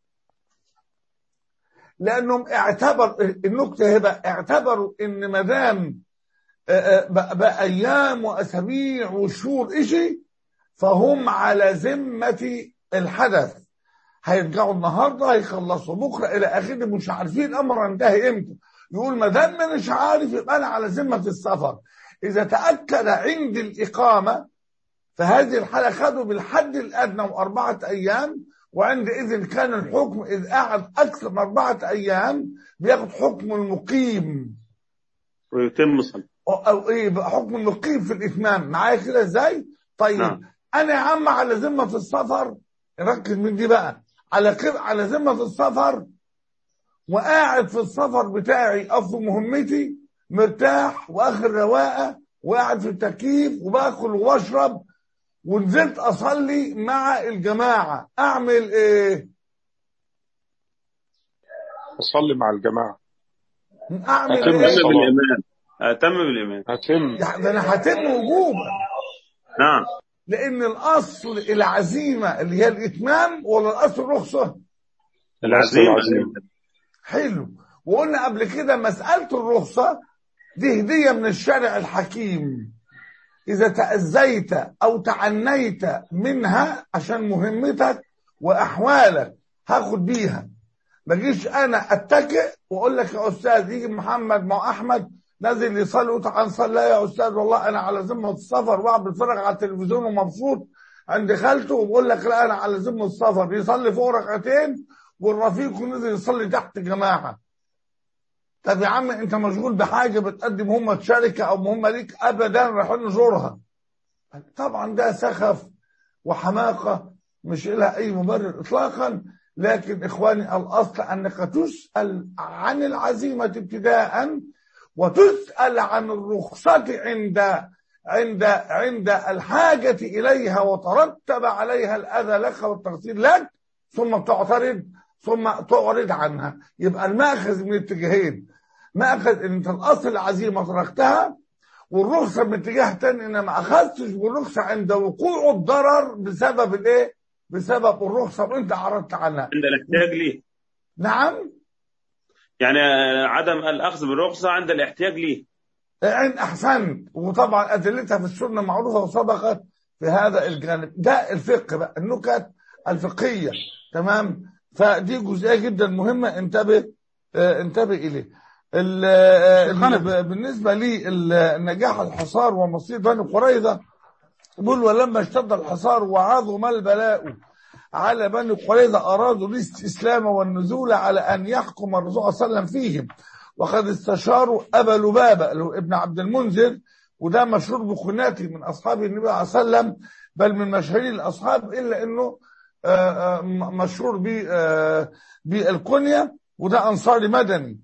لانهم اعتبر النكته هي بقى اعتبروا ان ما دام آه، آه، بقى بقى ايام واسابيع وشهور اشي فهم على ذمه الحدث هيرجعوا النهارده هيخلصوا بكره الى اخره مش عارفين امر انتهي امتى يقول ما دام أنا مش عارف يبقى انا على ذمه السفر اذا تاكد عندي الاقامه فهذه الحاله خدوا بالحد الادنى واربعه ايام وعندئذ كان الحكم اذ قعد اكثر من اربعه ايام بياخد حكم المقيم ويتم صلاة او أو ايه بقى حكم المقيم في الاتمام معايا كده ازاي طيب نعم. انا يا عم على ذمه السفر ركز من دي بقى على كده على ذمه السفر وقاعد في السفر بتاعي او في مهمتي مرتاح واخر رواقه وقاعد في التكييف وباكل واشرب ونزلت اصلي مع الجماعه اعمل ايه أصلي مع الجماعة اعمل أتم ايه أتم الصلاة. بالإيمان أتم بالإيمان هتم يعني ده انا هتم وجوبا نعم لان الاصل العزيمه اللي هي الاتمام ولا الاصل الرخصه العزيمة العزيمة. حلو وقلنا قبل كده مساله الرخصه دي هديه من الشارع الحكيم اذا تاذيت او تعنيت منها عشان مهمتك واحوالك هاخد بيها ما اجيش انا اتكئ واقول لك يا استاذ يجي محمد مع احمد نازل يصلي قلت تعال نصلي لا يا استاذ والله انا على ذمه السفر وقاعد بتفرج على التلفزيون ومبسوط عند خالته وبقول لك لا انا على ذمه السفر يصلي فوق ركعتين والرفيق نزل يصلي تحت جماعه طب يا عم انت مشغول بحاجه بتقدم مهمه شركه او مهمه ليك ابدا رايحين نزورها طبعا ده سخف وحماقه مش لها اي مبرر اطلاقا لكن اخواني الاصل انك تسال عن العزيمه ابتداء وتسال عن الرخصه عند عند عند الحاجه اليها وترتب عليها الاذى لك والتقصير لك ثم تعترض ثم تعرض عنها يبقى الماخذ من اتجاهين ماخذ ان انت الاصل العزيمه تركتها والرخصه من اتجاه تاني انا ما اخذتش بالرخصه عند وقوع الضرر بسبب الايه؟ بسبب الرخصه وانت اعرضت عنها عند الاحتياج ليه نعم يعني آه، عدم الأخذ بالرخصة عند الاحتياج ليه ان احسنت وطبعا ادلتها في السنه معروفه وسبقت في هذا الجانب ده الفقه بقى النكت الفقهيه تمام فدي جزئيه جدا مهمه انتبه آه، انتبه اليه ال- آه، شيخنا. ب- بالنسبه لي ال- نجاح الحصار ومصير بني قريظه يقول ولما اشتد الحصار وعظم البلاء على بني قريظة أرادوا الاستسلام والنزول على أن يحكم الرسول صلى الله عليه وسلم فيهم وقد استشاروا أبا لبابة اللي هو ابن عبد المنذر وده مشهور بكناته من أصحاب النبي صلى الله عليه وسلم بل من مشاهير الأصحاب إلا أنه آه، آه، م- مشهور ب- آه، بالكنية وده أنصاري مدني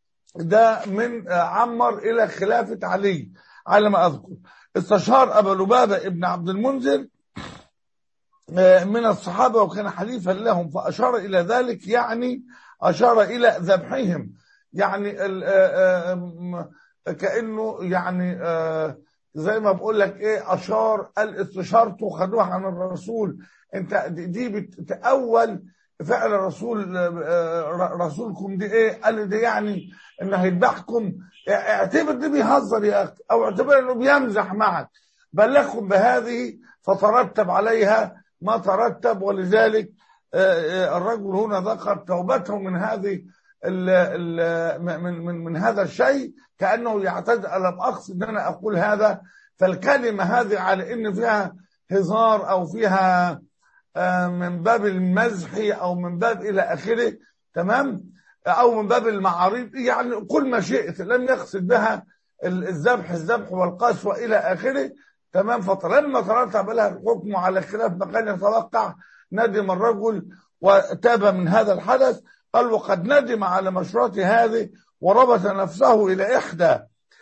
ده من آه، عمر إلى خلافة علي على ما أذكر استشار أبا لبابة ابن عبد المنذر آه، من الصحابة وكان حليفا لهم فأشار إلى ذلك يعني أشار إلى ذبحهم يعني ال- آه، آه، م- كأنه يعني آه، زي ما بقول لك إيه أشار قال استشارته خدوها عن الرسول أنت دي- دي بتأول فعل الرسول آه، ر- رسولكم دي إيه قال دي يعني إنه هيذبحكم اعتبر دي بيهزر يا أخي أو اعتبر إنه بيمزح معك بلغكم بهذه فترتب عليها ما ترتب ولذلك آه، آه، الرجل هنا ذكر توبته من هذه ال ال من من من هذا الشيء كانه يعتذر لم اقصد ان انا اقول هذا فالكلمه هذه على ان فيها هزار او فيها آه، من باب المزح او من باب الى اخره تمام او من باب المعاريض يعني كل ما شئت لم يقصد بها ال- الذبح الذبح والقسوه الى اخره تمام فلما ترتب لها الحكم على خلاف ما كان يتوقع ندم الرجل وتاب من هذا الحدث قال وقد ندم على مشروعة هذه وربط نفسه إلى إحدى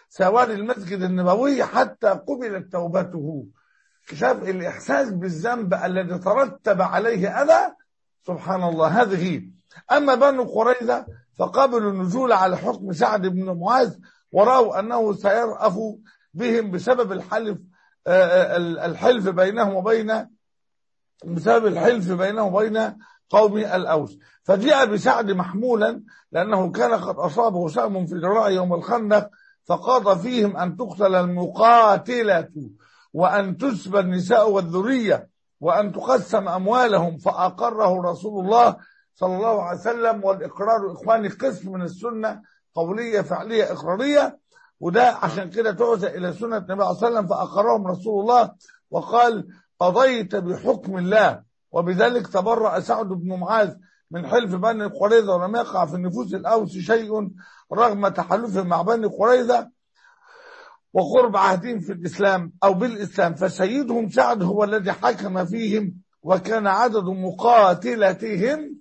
سواري المسجد النبوي حتى قبلت توبته شاف الإحساس بالذنب الذي ترتب عليه أذى سبحان الله هذه أما بنو قريظة فقبلوا النزول على حكم سعد بن معاذ ورأوا أنه سيرأف بهم بسبب الحلف آه، آه، الحلف بينهم وبين بسبب الحلف بينهم وبين قوم الأوس فجاء بسعد محمولا لأنه كان قد أصابه سهم في ذراعه يوم الخندق فقاضى فيهم أن تقتل المقاتلة وأن تسبى النساء والذرية وأن تقسم أموالهم فأقره رسول الله صلى الله عليه وسلم والإقرار إخواني قسم من السنة قولية فعلية إقرارية وده عشان كده تعزى إلى سنة النبي صلى الله عليه وسلم فأقرهم رسول الله وقال قضيت بحكم الله وبذلك تبرأ سعد بن معاذ من حلف بني قريظة ولم يقع في نفوس الأوس شيء رغم تحالفه مع بني قريظة وقرب عهدهم في الإسلام أو بالإسلام فسيدهم سعد هو الذي حكم فيهم وكان عدد مقاتلتهم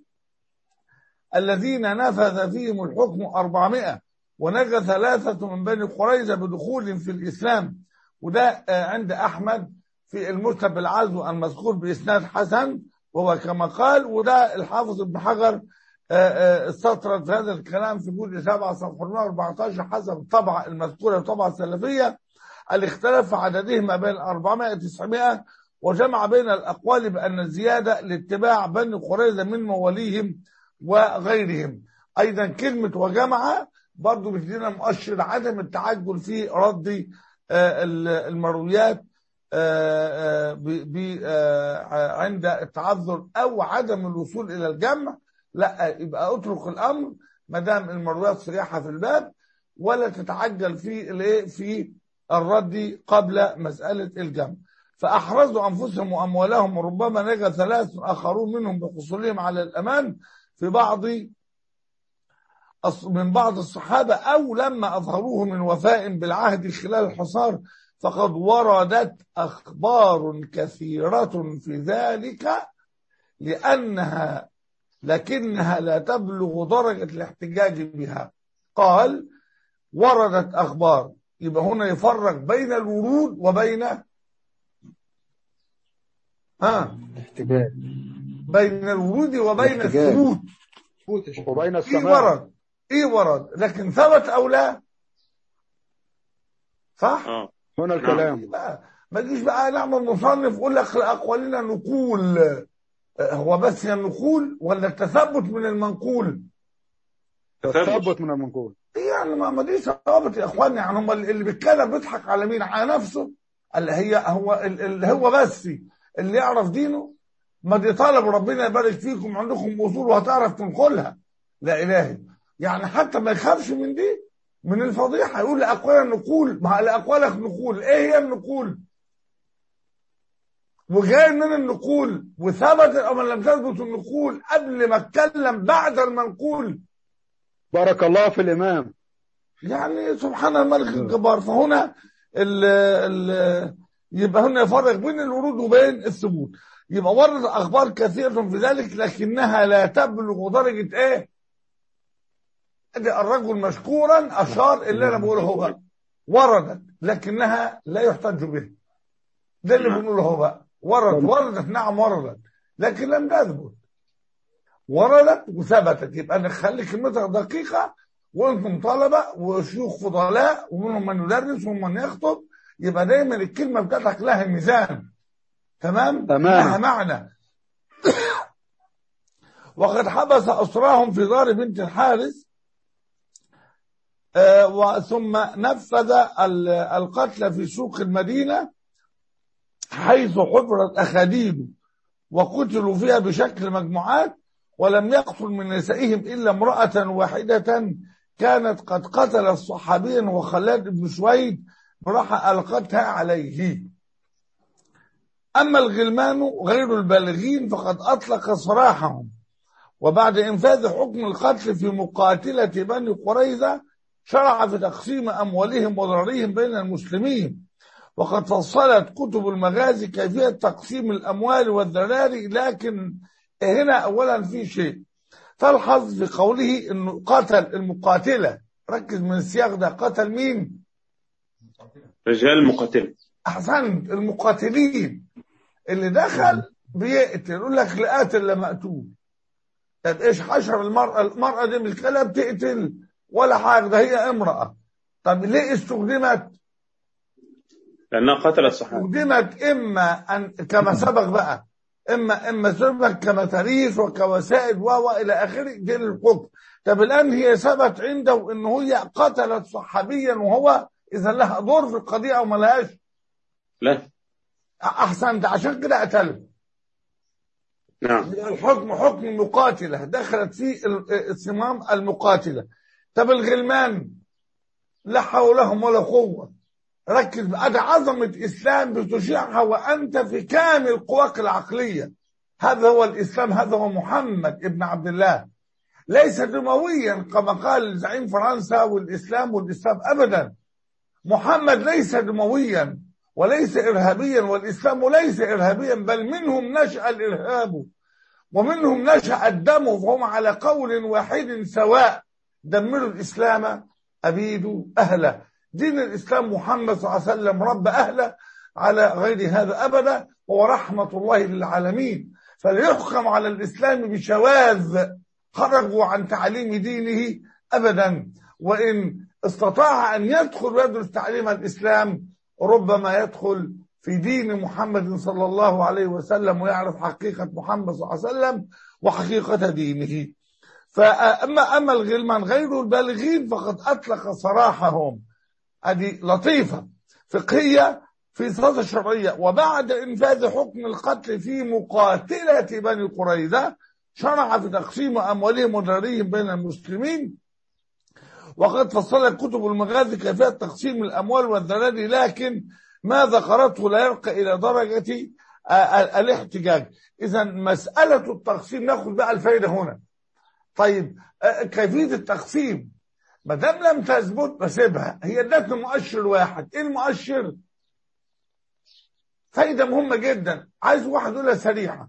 الذين نفذ فيهم الحكم أربعمائة ونجى ثلاثة من بني قريظة بدخول في الإسلام وده آه، عند أحمد في المسند بالعزو المذكور بإسناد حسن وهو كما قال وده الحافظ ابن حجر آه، آه، استطرد في هذا الكلام في جزء 7 صفحه 14 حسب الطبعه المذكوره الطبعه السلفيه الاختلاف في عددهم ما بين 400 900 وجمع بين الاقوال بان الزياده لاتباع بني قريظه من مواليهم وغيرهم ايضا كلمه وجمع برضه بتدينا مؤشر عدم التعجل في رد آه، المرويات آه، آه، ب- ب- آه، عند التعذر او عدم الوصول الى الجمع لا يبقى اترك الامر ما دام المرويات صريحه في الباب ولا تتعجل في الايه في الرد قبل مساله الجمع فاحرزوا انفسهم واموالهم وربما نجا ثلاث اخرون منهم بحصولهم على الامان في بعض الص- من بعض الصحابه او لما اظهروه من وفاء بالعهد خلال الحصار فقد وردت اخبار كثيره في ذلك لانها لكنها لا تبلغ درجه الاحتجاج بها قال وردت اخبار يبقى هنا يفرق بين الورود وبين ها احتجاج بين الورود وبين الاحتجاج. الثبوت فوت يا شيخ. وبين ايه السماء ورد ايه ورد لكن ثبت او لا صح اه هنا الكلام بقى ما تجيش بقى نعمل مصنف يقول لك لاقوالنا نقول آه، هو بس هي النقول ولا التثبت من المنقول تثبت من المنقول إيه يعني ما ما دي ثوابت يا اخواني يعني هم اللي بيتكلم بيضحك على مين على نفسه اللي هي هو اللي هو بس اللي يعرف دينه ما دي طالب ربنا يبارك فيكم عندكم اصول وهتعرف تنقلها لا الهي يعني حتى ما يخافش من دي من الفضيحه يقول لاقوال نقول ما لاقوالك نقول ايه هي النقول وجاي من النقول وثبت او لم تثبت النقول قبل ما اتكلم بعد المنقول بارك الله في الإمام يعني سبحان الملك الجبار فهنا ال ال يبقى هنا يفرق بين الورود وبين الثبوت يبقى ورد اخبار كثيره في ذلك لكنها لا تبلغ درجه ايه؟ ادي الرجل مشكورا اشار اللي انا بقوله هو بقى وردت لكنها لا يحتج به ده اللي بنقوله هو بقى ورد وردت نعم وردت لكن لم تثبت وردت وثبتت يبقى نخلي كلمتها دقيقه وانتم طلبه وشيوخ فضلاء ومنهم من يدرس ومنهم من يخطب يبقى دايما الكلمه بتاعتك لها ميزان تمام؟ تمام. لها معنى وقد حبس اسراهم في دار بنت الحارث آه، وثم نفذ ال- القتل في سوق المدينه حيث حفرت اخاديد وقتلوا فيها بشكل مجموعات ولم يقتل من نسائهم الا امراه واحده كانت قد قتلت صحابيا وخلاد بن سويد راح القتها عليه اما الغلمان غير البالغين فقد اطلق سراحهم وبعد انفاذ حكم القتل في مقاتله بني قريظه شرع في تقسيم اموالهم وضررهم بين المسلمين وقد فصلت كتب المغازي كيفيه تقسيم الاموال والذراري لكن هنا اولا في شيء تلحظ في قوله انه قتل المقاتله ركز من السياق ده قتل مين رجال مقاتلة احسنت المقاتلين اللي دخل بيقتل يقول لك لا قاتل لا مقتول طب ايش حشر المرأة المرأة دي مش كلام بتقتل ولا حاجة ده هي امرأة طب ليه استخدمت لأنها قتلت صحابة استخدمت اما ان كما سبق بقى اما اما سبق كمتاريخ وكوسائل و و الى اخره دي الحكم طب الان هي ثبت عنده ان هي قتلت صحابيا وهو اذا لها دور في القضيه او ما لهاش لا احسنت عشان كده قتلها نعم الحكم حكم المقاتلة دخلت فيه ال- الصمام المقاتلة طب الغلمان لا حول لهم ولا قوة ركز بقى ده عظمة إسلام بتشيعها وأنت في كامل قواك العقلية هذا هو الإسلام هذا هو محمد ابن عبد الله ليس دمويا كما قال زعيم فرنسا والإسلام والإسلام أبدا محمد ليس دمويا وليس إرهابيا والإسلام ليس إرهابيا بل منهم نشأ الإرهاب ومنهم نشأ الدم فهم على قول واحد سواء دمروا الإسلام أبيدوا أهله دين الإسلام محمد صلى الله عليه وسلم رب أهله على غير هذا أبدا هو رحمة الله للعالمين فليحكم على الإسلام بشواذ خرجوا عن تعليم دينه أبدا وإن استطاع أن يدخل ويدرس تعليم الإسلام ربما يدخل في دين محمد صلى الله عليه وسلم ويعرف حقيقة محمد صلى الله عليه وسلم وحقيقة دينه فأما أما الغلمان غير البالغين فقد أطلق سراحهم هذه لطيفة فقهية في صلاة الشرعية وبعد إنفاذ حكم القتل في مقاتلة بني قريظة شرع في تقسيم أموالهم ودراريهم بين المسلمين وقد فصلت كتب المغازي كيفية تقسيم الأموال والذراري لكن ما ذكرته لا يرقى إلى درجة آه، آه، الاحتجاج إذا مسألة التقسيم ناخذ بقى الفائدة هنا طيب آه، كيفية التقسيم ما دام لم تثبت بسيبها هي ادتنا مؤشر واحد ايه المؤشر فايدة مهمة جدا عايز واحد يقولها سريعة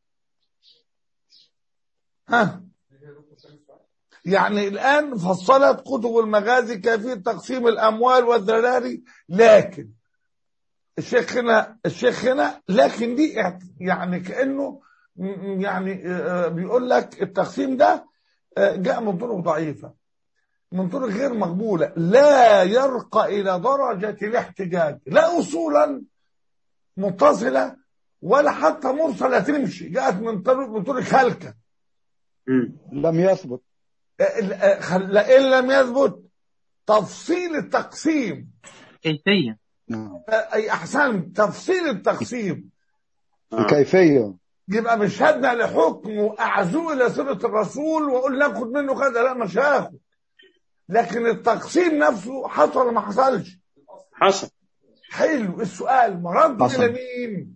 ها يعني الآن فصلت كتب المغازي كيفية تقسيم الأموال والذراري لكن الشيخ هنا الشيخ هنا لكن دي اعت- يعني كأنه م- يعني آه، بيقول لك التقسيم ده آه، جاء من طرق ضعيفة من طرق غير مقبولة لا يرقى إلى درجة الاحتجاج لا أصولا متصلة ولا حتى مرسلة تمشي جاءت من طرق من طرق هلكة مم. لم يثبت ال- آه، خل- إن لم يثبت تفصيل التقسيم كيفية نعم آه، أي أحسن تفصيل التقسيم آه. الكيفية يبقى مش هدنا لحكم وأعزوه إلى سنة الرسول وأقول ناخد منه كذا لا مش هاخد لكن التقسيم نفسه حصل ولا ما حصلش حصل حلو السؤال مرد حصل. إلى مين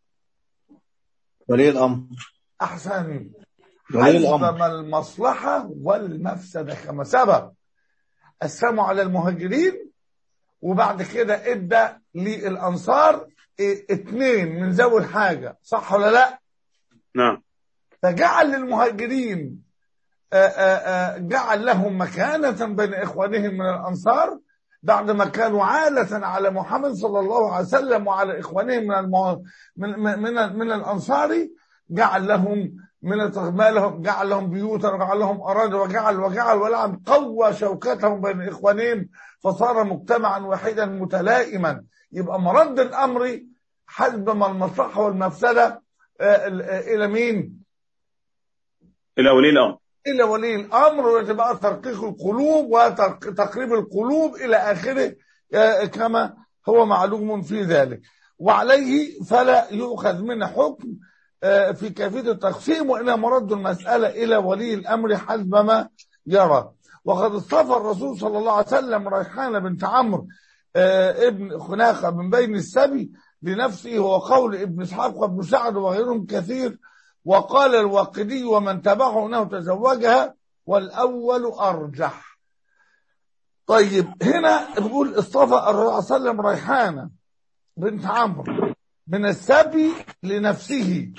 ولي الأمر أحسن ولي الأمر حسب المصلحة والمفسدة كما سبق قسموا على المهاجرين وبعد كده ادى للأنصار اه، اتنين من ذوي الحاجة صح ولا لا نعم فجعل للمهاجرين اه، اه، اه، جعل لهم مكانة بين إخوانهم من الأنصار بعدما كانوا عالة على محمد صلى الله عليه وسلم وعلى إخوانهم من المه... من من من, من الأنصار جعل لهم من التغ- لهم جعل لهم بيوتا وجعل لهم أراضي وجعل وجعل ولعن قوى شوكتهم بين إخوانهم فصار مجتمعا واحدا متلائما يبقى مرد الأمر حسب ما المصلحة والمفسدة آه، ال- آه، إلى مين؟ إلى ولي الأمر إلى ولي الأمر ويتبقى ترقيق القلوب وتقريب القلوب إلى آخره آه، كما هو معلوم في ذلك وعليه فلا يؤخذ منه حكم آه، في كيفية التقسيم وإنما مرد المسألة إلى ولي الأمر حسب ما يرى وقد اصطفى الرسول صلى الله عليه وسلم ريحانة بنت عمرو آه، ابن خناقة من بين السبي لنفسه هو قول ابن إسحاق وابن سعد وغيرهم كثير وقال الواقدي ومن تبعه انه تزوجها والاول ارجح طيب هنا بيقول اصطفى الرسول صلى الله عليه وسلم ريحانه بنت عمرو من السبي لنفسه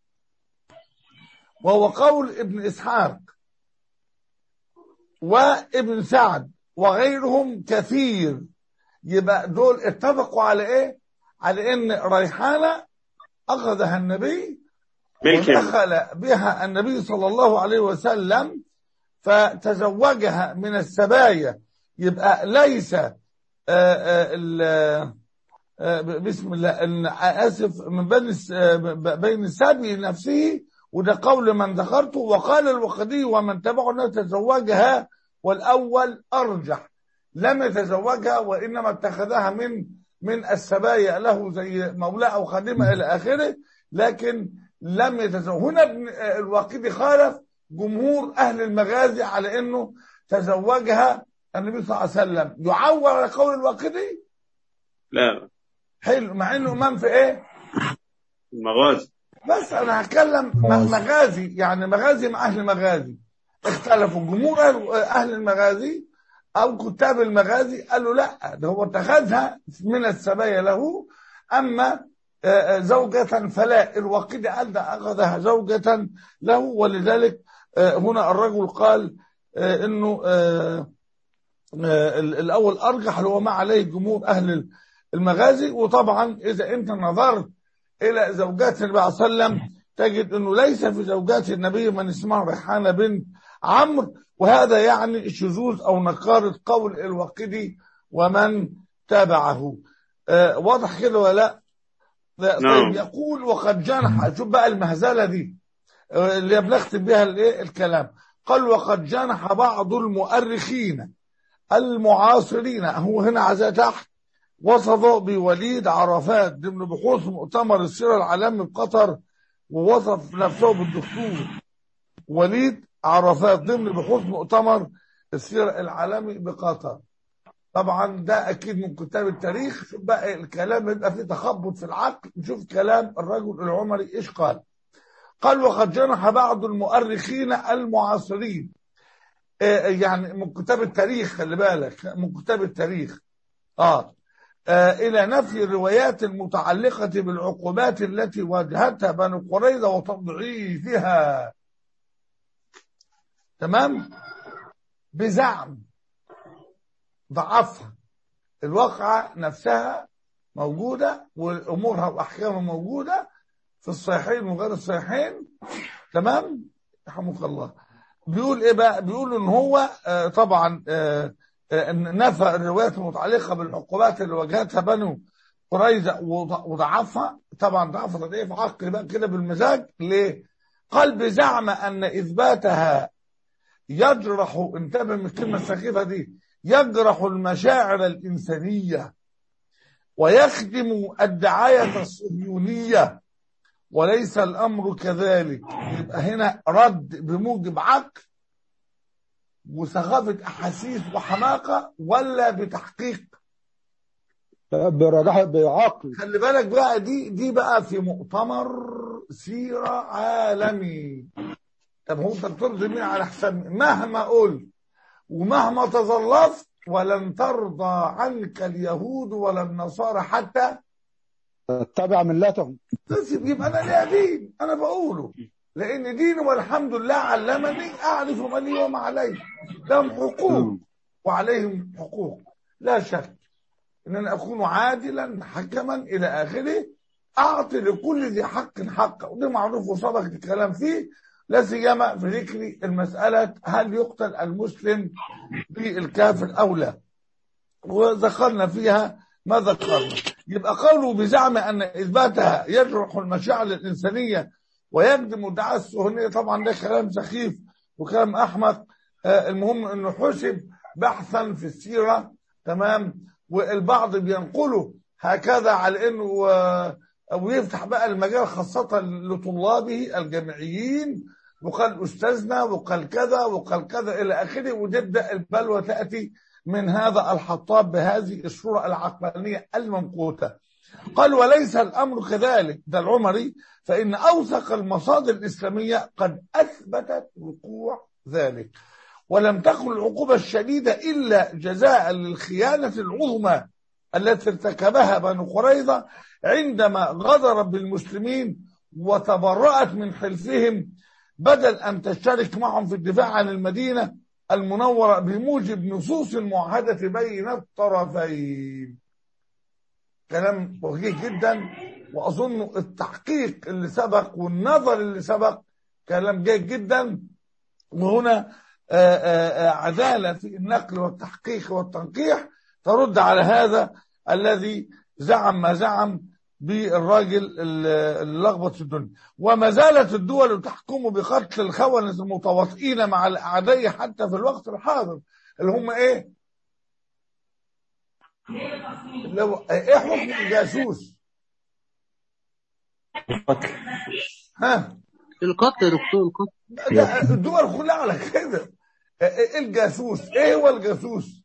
وهو قول ابن اسحاق وابن سعد وغيرهم كثير يبقى دول اتفقوا على ايه على ان ريحانة اخذها النبي ملك ودخل بها النبي صلى الله عليه وسلم فتزوجها من السبايا يبقى ليس آه، آه، ال- آه، بسم الله إن- اسف من بين الس- آه، ب- بين السبي نفسه وده قول من ذكرته وقال الوقدي ومن تبعه انه تزوجها والاول ارجح لم يتزوجها وانما اتخذها من من السبايا له زي مولاه او خادمه الى اخره لكن لم يتزوج هنا ابن آه، الواقدي خالف جمهور اهل المغازي على انه تزوجها النبي صلى الله عليه وسلم يعول على قول الواقدي لا حلو مع انه امام في ايه المغازي بس انا هتكلم م- مغازي يعني مغازي مع اهل المغازي اختلفوا جمهور اهل أهل المغازي او كتاب المغازي قالوا لا ده هو اتخذها من السبايا له اما آه، آه، زوجة فلا الوقيد قال ده اخذها زوجة له ولذلك آه، هنا الرجل قال آه، انه آه، آه، ال- الاول ارجح اللي هو ما عليه جمهور اهل المغازي وطبعا اذا انت نظرت الى زوجات النبي صلى الله عليه وسلم تجد انه ليس في زوجات النبي من اسمها ريحانه بنت عمرو وهذا يعني شذوذ او نكاره قول الوقدي ومن تابعه آه واضح كده ولا لا؟ لا، نعم. طيب يقول وقد جنح شوف بقى المهزله دي آه، اللي بنختم بها الايه الكلام قال وقد جنح بعض المؤرخين المعاصرين هو هنا عزاء تحت وصف بوليد عرفات ضمن بحوث مؤتمر السيرة العالمي بقطر ووصف نفسه بالدكتور وليد عرفات ضمن بحوث مؤتمر السيرة العالمي بقطر طبعا ده اكيد من كتاب التاريخ شوف بقى الكلام يبقى فيه تخبط في العقل نشوف كلام الرجل العمري ايش قال قال وقد جنح بعض المؤرخين المعاصرين آه، يعني من كتاب التاريخ خلي بالك من كتاب التاريخ اه آه، إلى نفي الروايات المتعلقة بالعقوبات التي واجهتها بنو قريظة وتضعيفها تمام بزعم ضعفها الواقعة نفسها موجودة وأمورها وأحكامها موجودة في الصحيحين وغير الصحيحين تمام رحمك الله بيقول ايه بقى بيقول ان هو آه، طبعا آه، آه، نفى الروايات المتعلقه بالعقوبات اللي واجهتها بنو قريظه وض- وضعفها طبعا ضعفها تضعيف عقلي بقى كده بالمزاج ليه؟ قال بزعم ان اثباتها يجرح انتبه من الكلمه السخيفه دي يجرح المشاعر الانسانيه ويخدم الدعايه الصهيونيه وليس الامر كذلك يبقى هنا رد بموجب عقل وسخافه احاسيس وحماقه ولا بتحقيق برجح بعقل خلي بالك بقى دي دي بقى في مؤتمر سيرة عالمي طب هو انت بترضي مين على حساب مين؟ مهما قلت ومهما تظلفت ولن ترضى عنك اليهود ولا النصارى حتى اتبع ملتهم بس يبقى انا ليا دين انا بقوله لان ديني والحمد لله علمني اعرف ما لي وما علي لهم حقوق وعليهم حقوق لا شك ان انا اكون عادلا حكما الى اخره اعطي لكل ذي حق حقه وده معروف وسبق الكلام فيه لا سيما في ذكر المساله هل يقتل المسلم بالكافر او لا وذكرنا فيها ما ذكرنا يبقى قوله بزعم ان اثباتها يجرح المشاعر الانسانيه ويخدم الدعاء الصهيونيه طبعا ده كلام سخيف وكلام احمق آه المهم انه حسب بحثا في السيره تمام والبعض بينقله هكذا على انه آه ويفتح بقى المجال خاصه لطلابه الجامعيين وقال استاذنا وقال كذا وقال كذا الى اخره وتبدا البلوى تاتي من هذا الحطاب بهذه الصورة العقلانية الممقوتة قال وليس الأمر كذلك ده العمري فإن أوثق المصادر الإسلامية قد أثبتت وقوع ذلك ولم تكن العقوبة الشديدة إلا جزاء للخيانة العظمى التي ارتكبها بنو قريظة عندما غدر بالمسلمين وتبرأت من حلفهم بدل أن تشترك معهم في الدفاع عن المدينة المنورة بموجب نصوص معاهدة بين الطرفين كلام وجيه جدا وأظن التحقيق اللي سبق والنظر اللي سبق كلام جيد جدا وهنا آه، آه، آه، عدالة في النقل والتحقيق والتنقيح ترد على هذا الذي زعم ما زعم بالراجل اللي اللي لخبط الدنيا وما زالت الدول تحكم بقتل الخونة المتواطئين مع الأعداء حتى في الوقت الحاضر اللي هم إيه؟ اللي هو إيه حكم الجاسوس؟ ها؟ القتل يا دكتور القتل ده الدول كلها على كده ايه الجاسوس ايه هو الجاسوس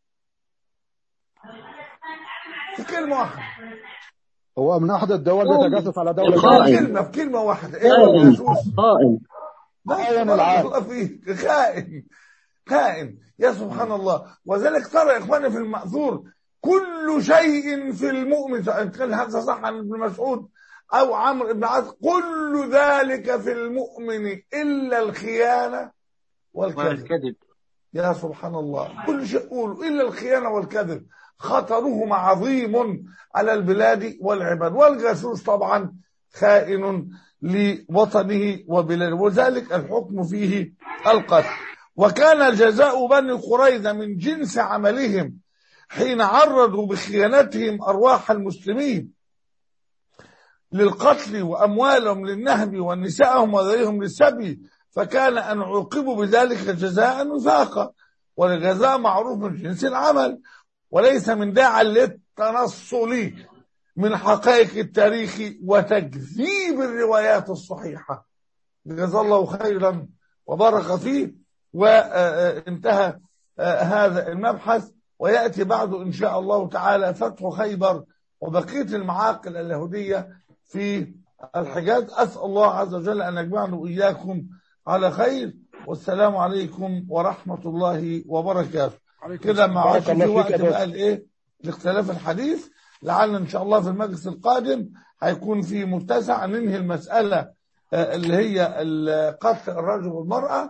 في كلمة واحدة هو من احد الدول بيتجسس على دوله في الخائن. كلمة في كلمة واحدة ايه هو الجاسوس خائن خائن لا العالم. تبقى فيه خائن خائن يا سبحان الله وذلك ترى يا اخواني في المأثور كل شيء في المؤمن ان كان هذا صح عن ابن مسعود او عمرو بن عاص كل ذلك في المؤمن الا الخيانة والكذب والكذب يا سبحان الله كل شيء قولوا إلا الخيانة والكذب خطرهما عظيم على البلاد والعباد والجاسوس طبعا خائن لوطنه وبلاده وذلك الحكم فيه القتل وكان جزاء بني قريظة من جنس عملهم حين عرضوا بخيانتهم أرواح المسلمين للقتل وأموالهم للنهب ونساءهم وذريهم للسبي فكان أن عوقبوا بذلك جزاء وفاقا والجزاء معروف من جنس العمل وليس من داعي للتنصل من حقائق التاريخ وتكذيب الروايات الصحيحة جزا الله خيرا وبارك فيه وانتهى هذا المبحث ويأتي بعده إن شاء الله تعالى فتح خيبر وبقية المعاقل اليهودية في الحجاز أسأل الله عز وجل أن يجمعنا وإياكم على خير والسلام عليكم ورحمة الله وبركاته عليكم كده ما عادش بارك في الله وقت فيك يا بقى الايه الاختلاف الحديث لعل ان شاء الله في المجلس القادم هيكون في متسع ننهي المسألة آه، اللي هي ال- قتل الرجل والمرأة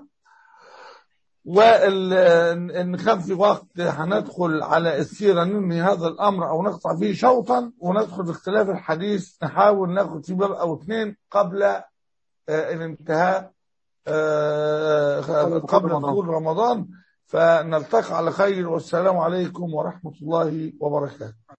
وان كان في وقت هندخل على السيرة ننهي هذا الامر او نقطع فيه شوطا وندخل في اختلاف الحديث نحاول ناخد فيه باب او اثنين قبل آه، الانتهاء آه، قبل دخول رمضان فنلتقي على خير والسلام عليكم ورحمة الله وبركاته